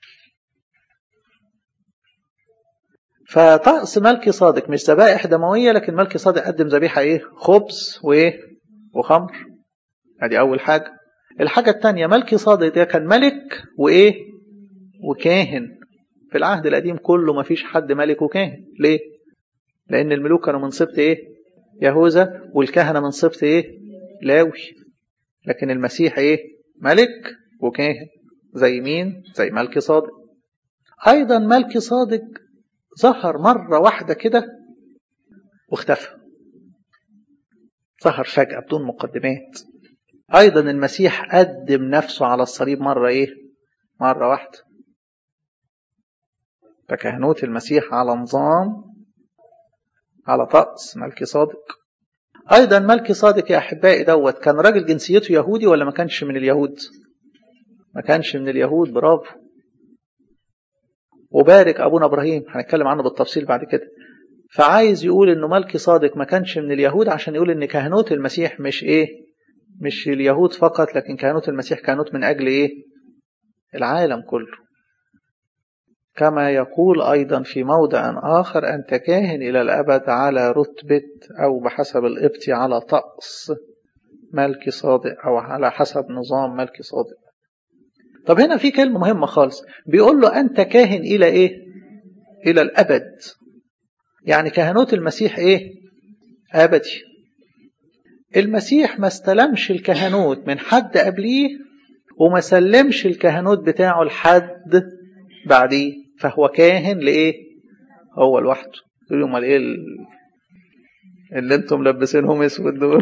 فطقس ملك صادق مش ذبائح دمويه لكن ملك صادق قدم ذبيحه ايه خبز وايه وخمر ادي اول حاجه الحاجه الثانيه ملك صادق ده كان ملك وايه وكاهن في العهد القديم كله ما فيش حد ملك وكاهن ليه لان الملوك كانوا من سبط ايه يهوذا والكهنه من سبط ايه لاوي لكن المسيح ايه ملك وكاهن زي مين زي ملك صادق ايضا ملك صادق ظهر مره واحده كده واختفى ظهر فجاه بدون مقدمات ايضا المسيح قدم نفسه على الصليب مره ايه مره واحده فكهنوت المسيح على نظام على طقس ملك صادق ايضا ملك صادق يا احبائي دوت كان راجل جنسيته يهودي ولا ما كانش من اليهود ما كانش من اليهود برافو وبارك ابونا ابراهيم هنتكلم عنه بالتفصيل بعد كده فعايز يقول انه ملك صادق ما كانش من اليهود عشان يقول ان كهنوت المسيح مش ايه مش اليهود فقط لكن كهنوت المسيح كهنوت من اجل ايه العالم كله كما يقول أيضا في موضع آخر أنت كاهن إلى الأبد على رتبة أو بحسب الإبتي على طقس ملك صادق أو على حسب نظام ملك صادق طب هنا في كلمة مهمة خالص بيقول له أنت كاهن إلى إيه إلى الأبد يعني كهنوت المسيح إيه أبدي المسيح ما استلمش الكهنوت من حد قبليه وما سلمش الكهنوت بتاعه لحد بعديه فهو كاهن لايه هو لوحده تقولوا امال ايه اللي انتم ملبسينهم اسود دول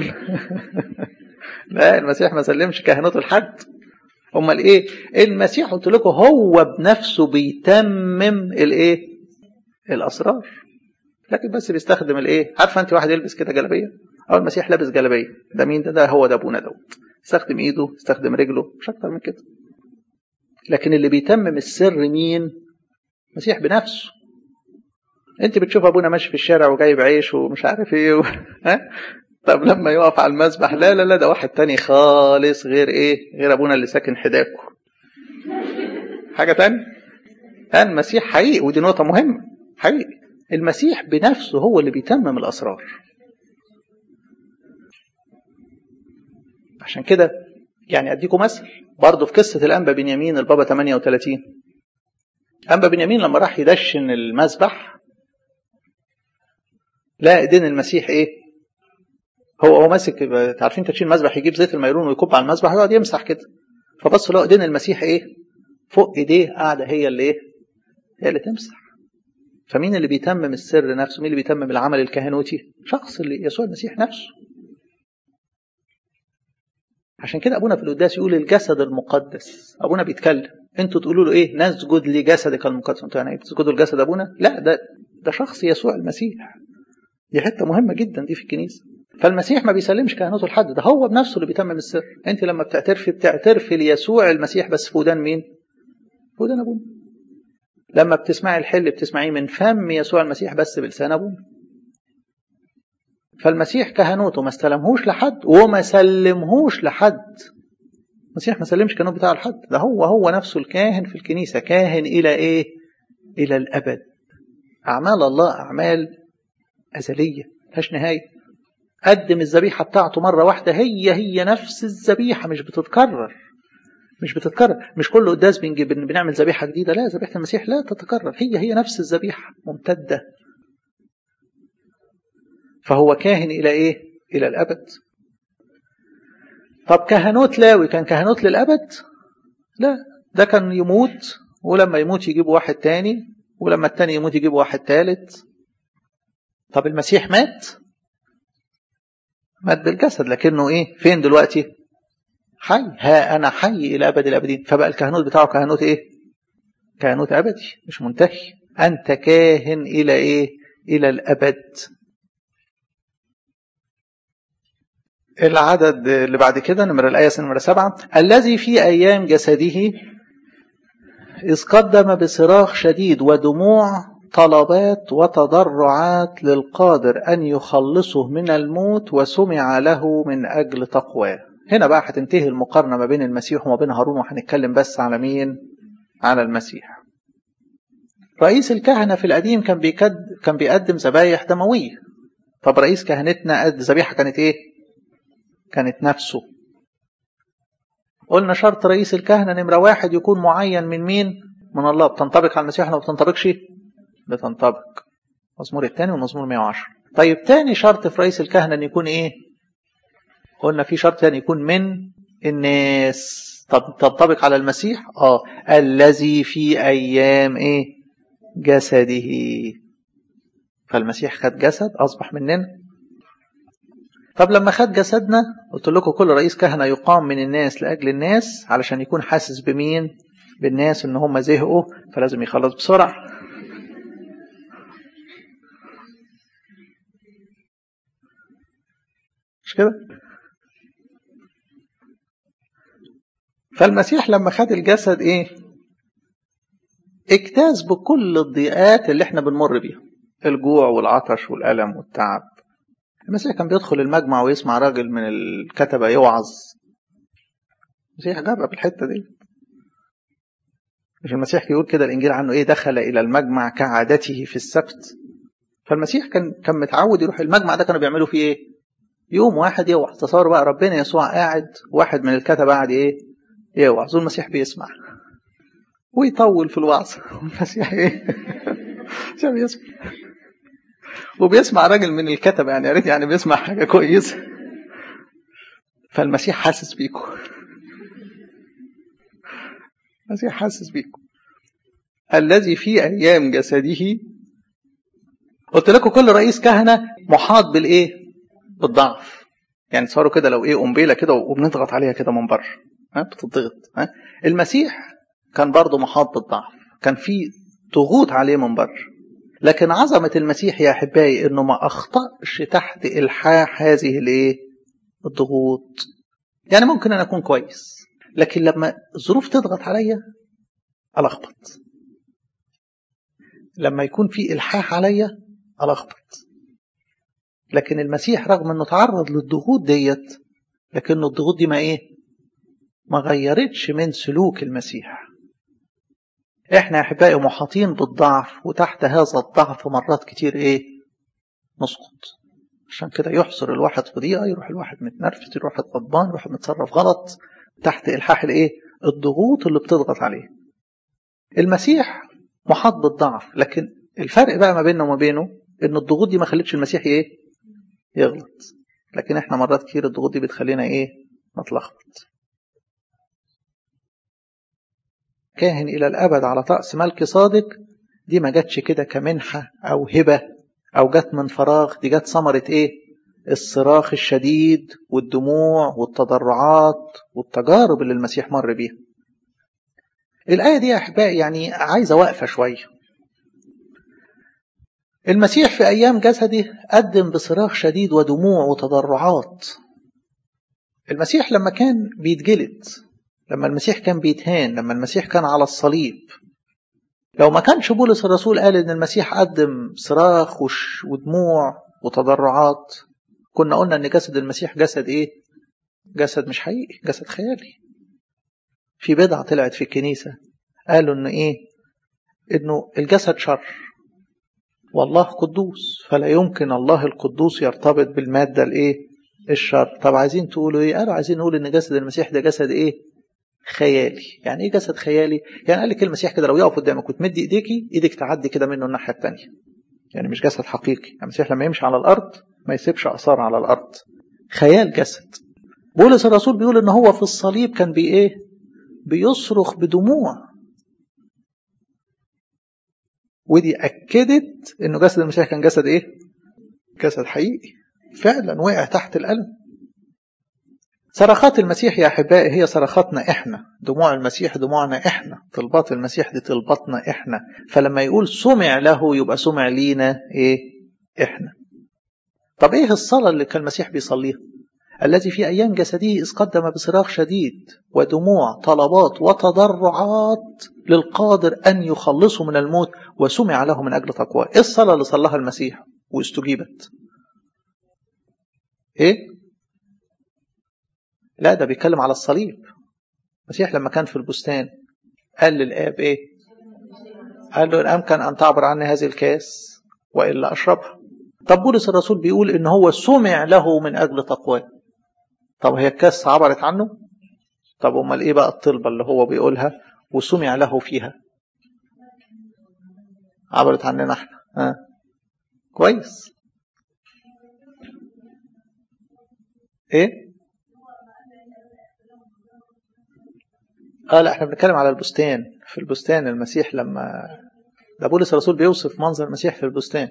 لا المسيح ما سلمش كهنوته لحد امال ايه المسيح قلت لكم هو بنفسه بيتمم الايه الاسرار لكن بس بيستخدم الايه عارفه انت واحد يلبس كده جلابيه او المسيح لابس جلابيه ده مين ده ده هو ده ابونا دوت استخدم ايده استخدم رجله مش اكتر من كده لكن اللي بيتمم السر مين المسيح بنفسه انت بتشوف ابونا ماشي في الشارع وجايب عيش ومش عارف ايه و... ها طب لما يقف على المسبح لا لا لا ده واحد تاني خالص غير ايه غير ابونا اللي ساكن حداكه حاجه تانية المسيح حقيقي ودي نقطه مهمه حقيقي المسيح بنفسه هو اللي بيتمم الاسرار عشان كده يعني اديكم مثل برضه في قصه الانبا بنيامين البابا 38 انبا بنيامين لما راح يدشن المذبح لا ايدين المسيح ايه هو هو ماسك عارفين تدشين المذبح يجيب زيت الميرون ويكب على المذبح يقعد يمسح كده فبص لقوا ايدين المسيح ايه فوق ايديه قاعده هي اللي ايه هي اللي تمسح فمين اللي بيتمم السر نفسه مين اللي بيتمم العمل الكهنوتي شخص اللي يسوع المسيح نفسه عشان كده ابونا في القداس يقول الجسد المقدس ابونا بيتكلم انتوا تقولوا له ايه نسجد لجسدك المقدس انتوا يعني بتسجدوا لجسد ابونا لا ده ده شخص يسوع المسيح دي حته مهمه جدا دي في الكنيسه فالمسيح ما بيسلمش كهنوته لحد ده هو بنفسه اللي بيتمم السر انت لما بتعترفي بتعترفي ليسوع المسيح بس في ودان مين في ودان ابونا لما بتسمعي الحل بتسمعيه من فم يسوع المسيح بس بلسان ابونا فالمسيح كهنوته ما استلمهوش لحد وما سلمهوش لحد المسيح ما سلمش كهنوت بتاعه لحد ده هو هو نفسه الكاهن في الكنيسة كاهن إلى إيه إلى الأبد أعمال الله أعمال أزلية ملهاش نهاية قدم الذبيحة بتاعته مرة واحدة هي هي نفس الذبيحة مش بتتكرر مش بتتكرر مش كل قداس بنجيب بنعمل ذبيحة جديدة لا ذبيحة المسيح لا تتكرر هي هي نفس الذبيحة ممتدة فهو كاهن إلى إيه؟ إلى الأبد طب كهنوت لاوي كان كهنوت للأبد؟ لا ده كان يموت ولما يموت يجيبوا واحد تاني ولما التاني يموت يجيبوا واحد تالت طب المسيح مات مات بالجسد لكنه ايه فين دلوقتي حي ها انا حي الى ابد الابدين فبقى الكهنوت بتاعه كهنوت ايه كهنوت ابدي مش منتهي انت كاهن الى ايه الى الابد العدد اللي بعد كده نمرة الآية نمرة سبعة الذي في أيام جسده إذ قدم بصراخ شديد ودموع طلبات وتضرعات للقادر أن يخلصه من الموت وسمع له من أجل تقواه هنا بقى هتنتهي المقارنة ما بين المسيح وما بين هارون وهنتكلم بس على مين على المسيح رئيس الكهنة في القديم كان بيكد كان بيقدم ذبايح دموية طب رئيس كهنتنا قد ذبيحة كانت ايه كانت نفسه قلنا شرط رئيس الكهنة نمرة واحد يكون معين من مين من الله بتنطبق على المسيح ولا بتنطبقش بتنطبق مزمور الثاني والمزمور 110 طيب تاني شرط في رئيس الكهنة ان يكون ايه قلنا في شرط تاني يكون من الناس طب تنطبق على المسيح اه الذي في ايام ايه جسده فالمسيح خد جسد اصبح مننا طب لما خد جسدنا قلت لكم كل رئيس كهنة يقام من الناس لأجل الناس علشان يكون حاسس بمين بالناس ان هم زهقوا فلازم يخلص بسرعة مش كده فالمسيح لما خد الجسد ايه اجتاز بكل الضيقات اللي احنا بنمر بيها الجوع والعطش والألم والتعب المسيح كان بيدخل المجمع ويسمع راجل من الكتبة يوعظ المسيح جرب الحتة دي مش المسيح يقول كده الإنجيل عنه إيه دخل إلى المجمع كعادته في السبت فالمسيح كان كان متعود يروح المجمع ده كانوا بيعملوا فيه إيه يوم واحد يوعظ تصور بقى ربنا يسوع قاعد واحد من الكتبة قاعد إيه يوعظ والمسيح بيسمع ويطول في الوعظ والمسيح إيه عشان بيسمع وبيسمع راجل من الكتب يعني يا ريت يعني بيسمع حاجه كويسه فالمسيح حاسس بيكم المسيح حاسس بيكم الذي في ايام جسده قلت لكم كل رئيس كهنه محاط بالايه بالضعف يعني تصوروا كده لو ايه قنبله كده وبنضغط عليها كده من بره ها بتضغط ها المسيح كان برضه محاط بالضعف كان في ضغوط عليه من بره لكن عظمة المسيح يا أحبائي إنه ما أخطأش تحت إلحاح هذه الإيه؟ الضغوط. يعني ممكن أنا أكون كويس، لكن لما الظروف تضغط عليا ألخبط. لما يكون في إلحاح عليا ألخبط. لكن المسيح رغم إنه تعرض للضغوط ديت لكن الضغوط دي ما إيه؟ ما غيرتش من سلوك المسيح. احنا يا احبائي محاطين بالضعف وتحت هذا الضعف مرات كتير ايه نسقط عشان كده يحصر الواحد في ضيقه يروح الواحد متنرفز يروح الواحد غضبان يروح متصرف غلط تحت الحاح الايه الضغوط اللي بتضغط عليه المسيح محاط بالضعف لكن الفرق بقى ما بيننا وما بينه ان الضغوط دي ما خلتش المسيح ايه يغلط لكن احنا مرات كتير الضغوط دي بتخلينا ايه نتلخبط كاهن إلى الأبد على طقس ملك صادق دي ما جاتش كده كمنحة أو هبة أو جت من فراغ دي جت ثمرة إيه؟ الصراخ الشديد والدموع والتضرعات والتجارب اللي المسيح مر بيها. الآية دي يا أحبائي يعني عايزة وقفة شوية. المسيح في أيام جسده قدم بصراخ شديد ودموع وتضرعات. المسيح لما كان بيتجلد لما المسيح كان بيتهان لما المسيح كان على الصليب لو ما كانش بولس الرسول قال ان المسيح قدم صراخ ودموع وتضرعات كنا قلنا ان جسد المسيح جسد ايه جسد مش حقيقي جسد خيالي في بدعة طلعت في الكنيسة قالوا ان ايه انه الجسد شر والله قدوس فلا يمكن الله القدوس يرتبط بالمادة الايه الشر طب عايزين تقولوا ايه قالوا عايزين نقول ان جسد المسيح ده جسد ايه خيالي يعني ايه جسد خيالي يعني قال لك المسيح كده لو يقف قدامك وتمد ايديكي ايدك تعدي كده منه الناحيه الثانيه يعني مش جسد حقيقي المسيح لما يمشي على الارض ما يسيبش اثار على الارض خيال جسد بولس الرسول بيقول ان هو في الصليب كان بي ايه بيصرخ بدموع ودي اكدت انه جسد المسيح كان جسد ايه جسد حقيقي فعلا وقع تحت الالم صرخات المسيح يا احبائي هي صرخاتنا احنا دموع المسيح دموعنا احنا طلبات المسيح دي طلباتنا احنا فلما يقول سمع له يبقى سمع لينا ايه احنا طب ايه الصلاه اللي كان المسيح بيصليها الذي في ايام جسده اذ قدم بصراخ شديد ودموع طلبات وتضرعات للقادر ان يخلصه من الموت وسمع له من اجل تقواه ايه الصلاه اللي صلاها المسيح واستجيبت ايه لا ده بيتكلم على الصليب المسيح لما كان في البستان قال للآب إيه قال له إن أمكن أن تعبر عني هذه الكاس وإلا أشربها طب بولس الرسول بيقول إن هو سمع له من أجل تقواه طب هي الكاس عبرت عنه طب أمال إيه بقى الطلبة اللي هو بيقولها وسمع له فيها عبرت عننا احنا ها كويس ايه اه لا احنا بنتكلم على البستان في البستان المسيح لما ده بولس الرسول بيوصف منظر المسيح في البستان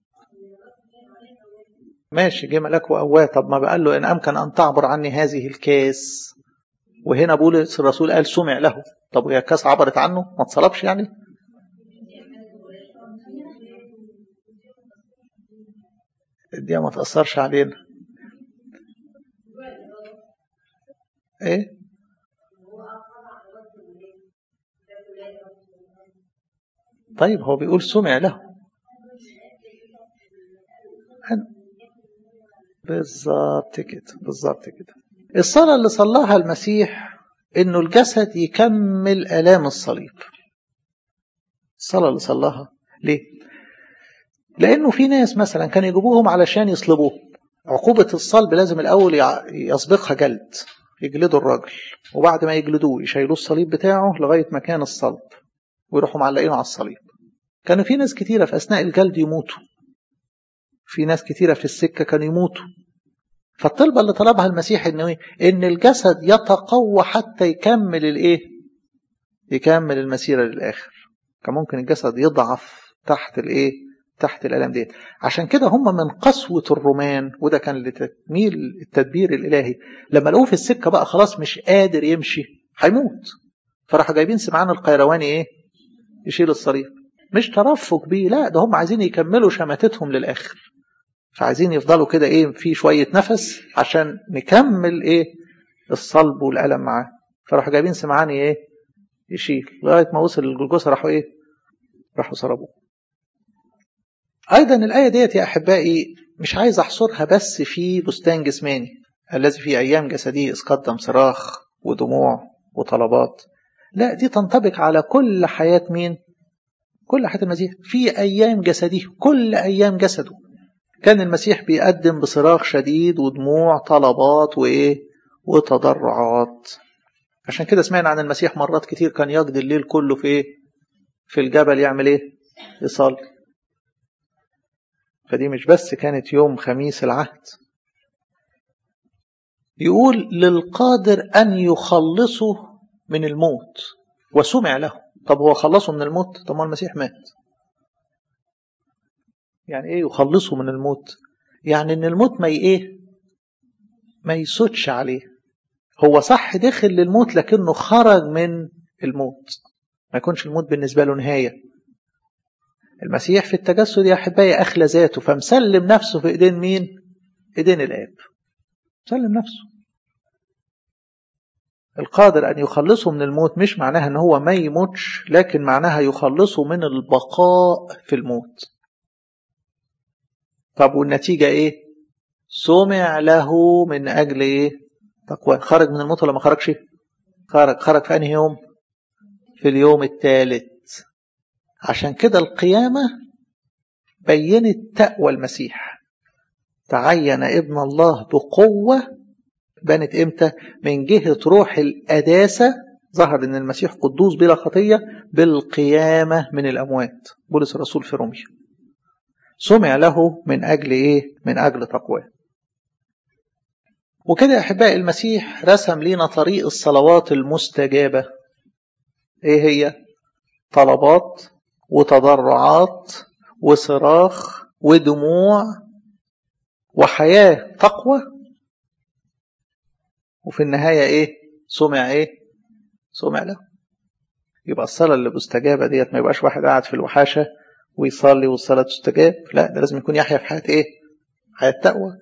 ماشي جه ملاك وقواه طب ما بقال له ان امكن ان تعبر عني هذه الكاس وهنا بولس الرسول قال سمع له طب وهي الكاس عبرت عنه ما اتصلبش يعني دي ما تأثرش علينا ايه طيب هو بيقول سمع له بالظبط كده بالظبط كده الصلاة اللي صلاها المسيح انه الجسد يكمل الام الصليب الصلاة اللي صلاها ليه لانه في ناس مثلا كانوا يجيبوهم علشان يصلبوه عقوبة الصلب لازم الاول يسبقها جلد يجلدوا الراجل وبعد ما يجلدوه يشيلوه الصليب بتاعه لغاية مكان الصلب ويروحوا معلقينه على الصليب كانوا في ناس كتيرة في أثناء الجلد يموتوا في ناس كتيرة في السكة كانوا يموتوا فالطلبة اللي طلبها المسيح إنه إن الجسد يتقوى حتى يكمل الإيه؟ يكمل المسيرة للآخر كان ممكن الجسد يضعف تحت الإيه؟ تحت الألم ديت عشان كده هم من قسوة الرومان وده كان لتكميل التدبير الإلهي لما لقوه في السكة بقى خلاص مش قادر يمشي هيموت فراحوا جايبين سمعان القيرواني إيه؟ يشيل الصليب مش ترفق بيه لا ده هم عايزين يكملوا شماتتهم للآخر فعايزين يفضلوا كده ايه في شوية نفس عشان نكمل ايه الصلب والألم معاه فراحوا جايبين سمعاني ايه يشيل لغاية ما وصل للجلجوسة راحوا ايه راحوا صلبوه أيضا الآية ديت يا أحبائي مش عايز أحصرها بس في بستان جسماني الذي في أيام جسدي إذ قدم صراخ ودموع وطلبات لا دي تنطبق على كل حياة مين كل حياة المسيح في أيام جسده كل أيام جسده كان المسيح بيقدم بصراخ شديد ودموع طلبات وإيه وتضرعات عشان كده سمعنا عن المسيح مرات كتير كان يقضي الليل كله في إيه في الجبل يعمل إيه يصلي فدي مش بس كانت يوم خميس العهد يقول للقادر أن يخلصه من الموت وسمع له طب هو خلصه من الموت طب ما المسيح مات يعني ايه يخلصه من الموت يعني ان الموت ما ايه ما يسودش عليه هو صح دخل للموت لكنه خرج من الموت ما يكونش الموت بالنسبة له نهاية المسيح في التجسد يا أحبائي أخلى ذاته فمسلم نفسه في إيدين مين إيدين الآب سلم نفسه القادر أن يخلصه من الموت مش معناها أن هو ما يموتش لكن معناها يخلصه من البقاء في الموت طب والنتيجة إيه سمع له من أجل إيه تقوى خرج من الموت ولا ما خرجش خرج خرج في أنهي يوم في اليوم الثالث عشان كده القيامة بينت تقوى المسيح تعين ابن الله بقوة بانت امتى من جهة روح القداسة ظهر ان المسيح قدوس بلا خطية بالقيامة من الأموات بولس الرسول في روميا سمع له من أجل إيه؟ من أجل تقواه وكده أحبائي المسيح رسم لنا طريق الصلوات المستجابة إيه هي؟ طلبات وتضرعات وصراخ ودموع وحياة تقوى وفي النهاية إيه؟ سمع إيه؟ سمع له يبقى الصلاة اللي مستجابة ديت ما يبقاش واحد قاعد في الوحاشة ويصلي والصلاة تستجاب لا ده لازم يكون يحيا في حياة إيه؟ حياة تقوى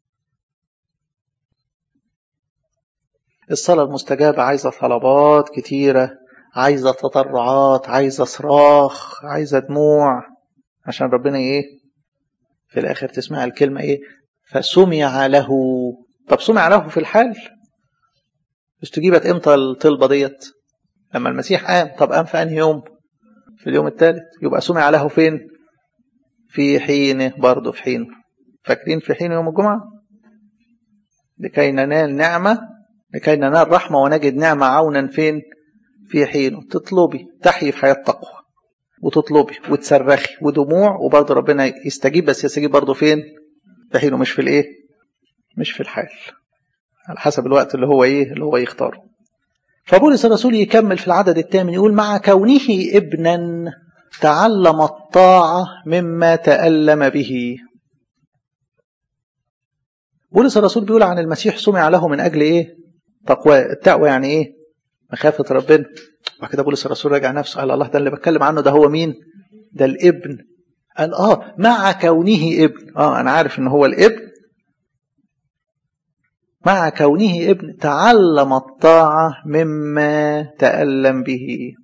الصلاة المستجابة عايزة طلبات كتيرة عايزة تضرعات عايزة صراخ عايزة دموع عشان ربنا ايه في الاخر تسمع الكلمة ايه فسمع له طب سمع له في الحال استجيبت امتى الطلبة ديت لما المسيح قام طب قام في انهي يوم في اليوم الثالث يبقى سمع له فين في حينه برضه في حينه فاكرين في حين يوم الجمعة لكي ننال نعمة لكي ننال رحمة ونجد نعمة عونا فين في حينه تطلبي تحيي في حياة تقوى وتطلبي وتصرخي ودموع وبرضه ربنا يستجيب بس يستجيب برضه فين في حينه مش في الايه مش في الحال على حسب الوقت اللي هو ايه اللي هو يختاره فبولس الرسول يكمل في العدد الثامن يقول مع كونه ابنا تعلم الطاعة مما تألم به بولس الرسول بيقول عن المسيح سمع له من أجل إيه تقوى التقوى يعني إيه مخافة ربنا وبعد كده بولس الرسول راجع نفسه قال الله ده اللي بتكلم عنه ده هو مين ده الابن قال اه مع كونه ابن اه انا عارف ان هو الابن مع كونه ابن تعلم الطاعة مما تألم به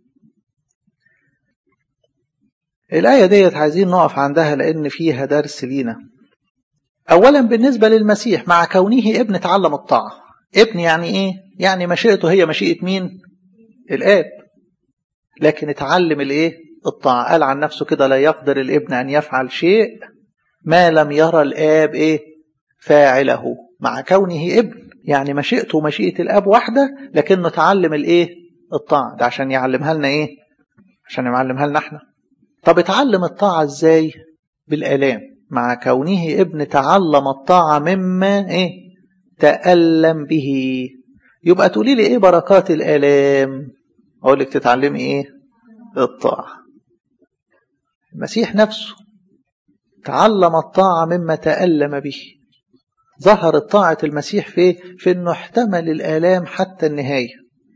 الآية ديت عايزين نقف عندها لأن فيها درس لينا أولا بالنسبة للمسيح مع كونه ابن تعلم الطاعة ابن يعني إيه؟ يعني مشيئته هي مشيئة مين؟ الآب لكن اتعلم الإيه؟ الطاعة قال عن نفسه كده لا يقدر الابن أن يفعل شيء ما لم يرى الآب إيه؟ فاعله مع كونه ابن يعني مشيئته مشيئة الأب واحدة لكنه اتعلم الإيه؟ الطاعة ده عشان يعلمها لنا إيه؟ عشان يعلمها لنا إحنا طب اتعلم الطاعة إزاي؟ بالآلام مع كونه ابن تعلم الطاعة مما إيه؟ تألم به يبقى تقولي لي إيه بركات الآلام؟ أقول لك تتعلمي إيه؟ الطاعة المسيح نفسه تعلم الطاعة مما تألم به ظهرت طاعة المسيح في في انه احتمل الآلام حتى النهاية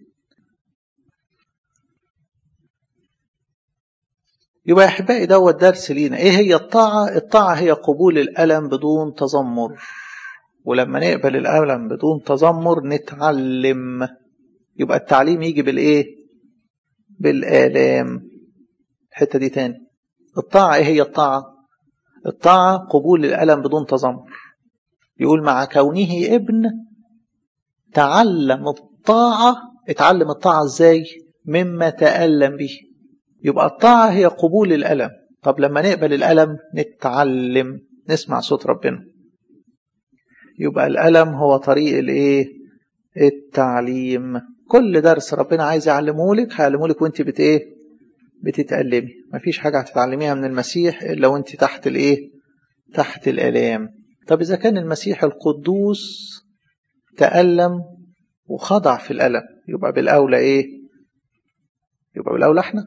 يبقى يا احبائي دوت درس لينا ايه هي الطاعة الطاعة هي قبول الألم بدون تذمر ولما نقبل الألم بدون تذمر نتعلم يبقى التعليم يجي بالايه بالآلام الحتة دي تاني الطاعة ايه هي الطاعة الطاعة قبول الألم بدون تذمر يقول مع كونه ابن تعلم الطاعة اتعلم الطاعة ازاي مما تألم به يبقى الطاعة هي قبول الألم طب لما نقبل الألم نتعلم نسمع صوت ربنا يبقى الألم هو طريق الايه التعليم كل درس ربنا عايز يعلمه لك هيعلمه لك وانت بت ايه بتتألمي مفيش حاجة هتتعلميها من المسيح إلا وانت تحت الايه تحت الآلام طب إذا كان المسيح القدوس تألم وخضع في الألم يبقى بالأولى إيه؟ يبقى بالأولى إحنا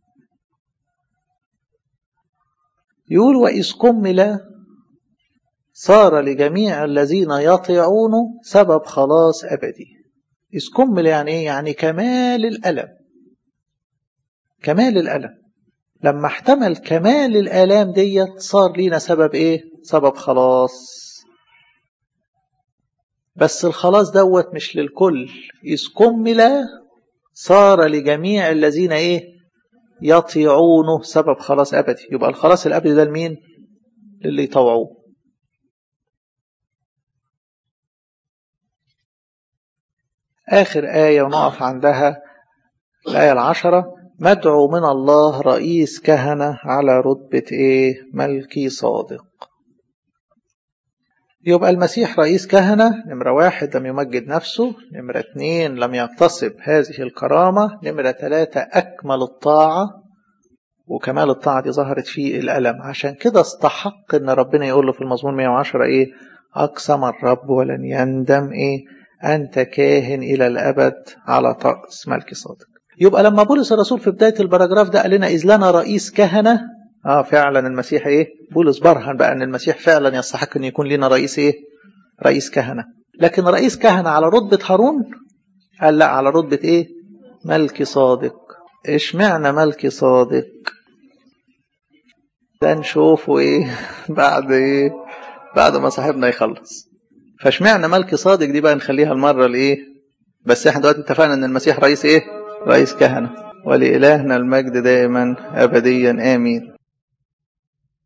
يقول وإذ كمل صار لجميع الذين يطيعون سبب خلاص أبدي إذ كمل يعني إيه؟ يعني كمال الألم كمال الألم لما احتمل كمال الآلام ديت صار لينا سبب إيه؟ سبب خلاص بس الخلاص دوت مش للكل إذ كمل صار لجميع الذين إيه يطيعونه سبب خلاص أبدي يبقى الخلاص الأبدي ده لمين للي يطوعوه آخر آية ونقف عندها الآية العشرة مدعو من الله رئيس كهنة على رتبة ايه ملكي صادق يبقى المسيح رئيس كهنة نمرة واحد لم يمجد نفسه نمرة اتنين لم يغتصب هذه الكرامة نمرة ثلاثة أكمل الطاعة وكمال الطاعة دي ظهرت في الألم عشان كده استحق إن ربنا يقول له في المزمور 110 إيه أقسم الرب ولن يندم إيه أنت كاهن إلى الأبد على طقس ملك صادق يبقى لما بولس الرسول في بداية البراجراف ده قال لنا إذ لنا رئيس كهنة اه فعلا المسيح ايه بولس برهن بقى ان المسيح فعلا يستحق ان يكون لنا رئيس ايه رئيس كهنه لكن رئيس كهنه على رتبه هارون قال لا على رتبه ايه ملكي صادق اشمعنى ملكي صادق ده نشوفه ايه بعد ايه بعد ما صاحبنا يخلص فاشمعنى ملكي صادق دي بقى نخليها المره الايه بس احنا دلوقتي اتفقنا ان المسيح رئيس ايه رئيس كهنه ولإلهنا المجد دائما أبديا آمين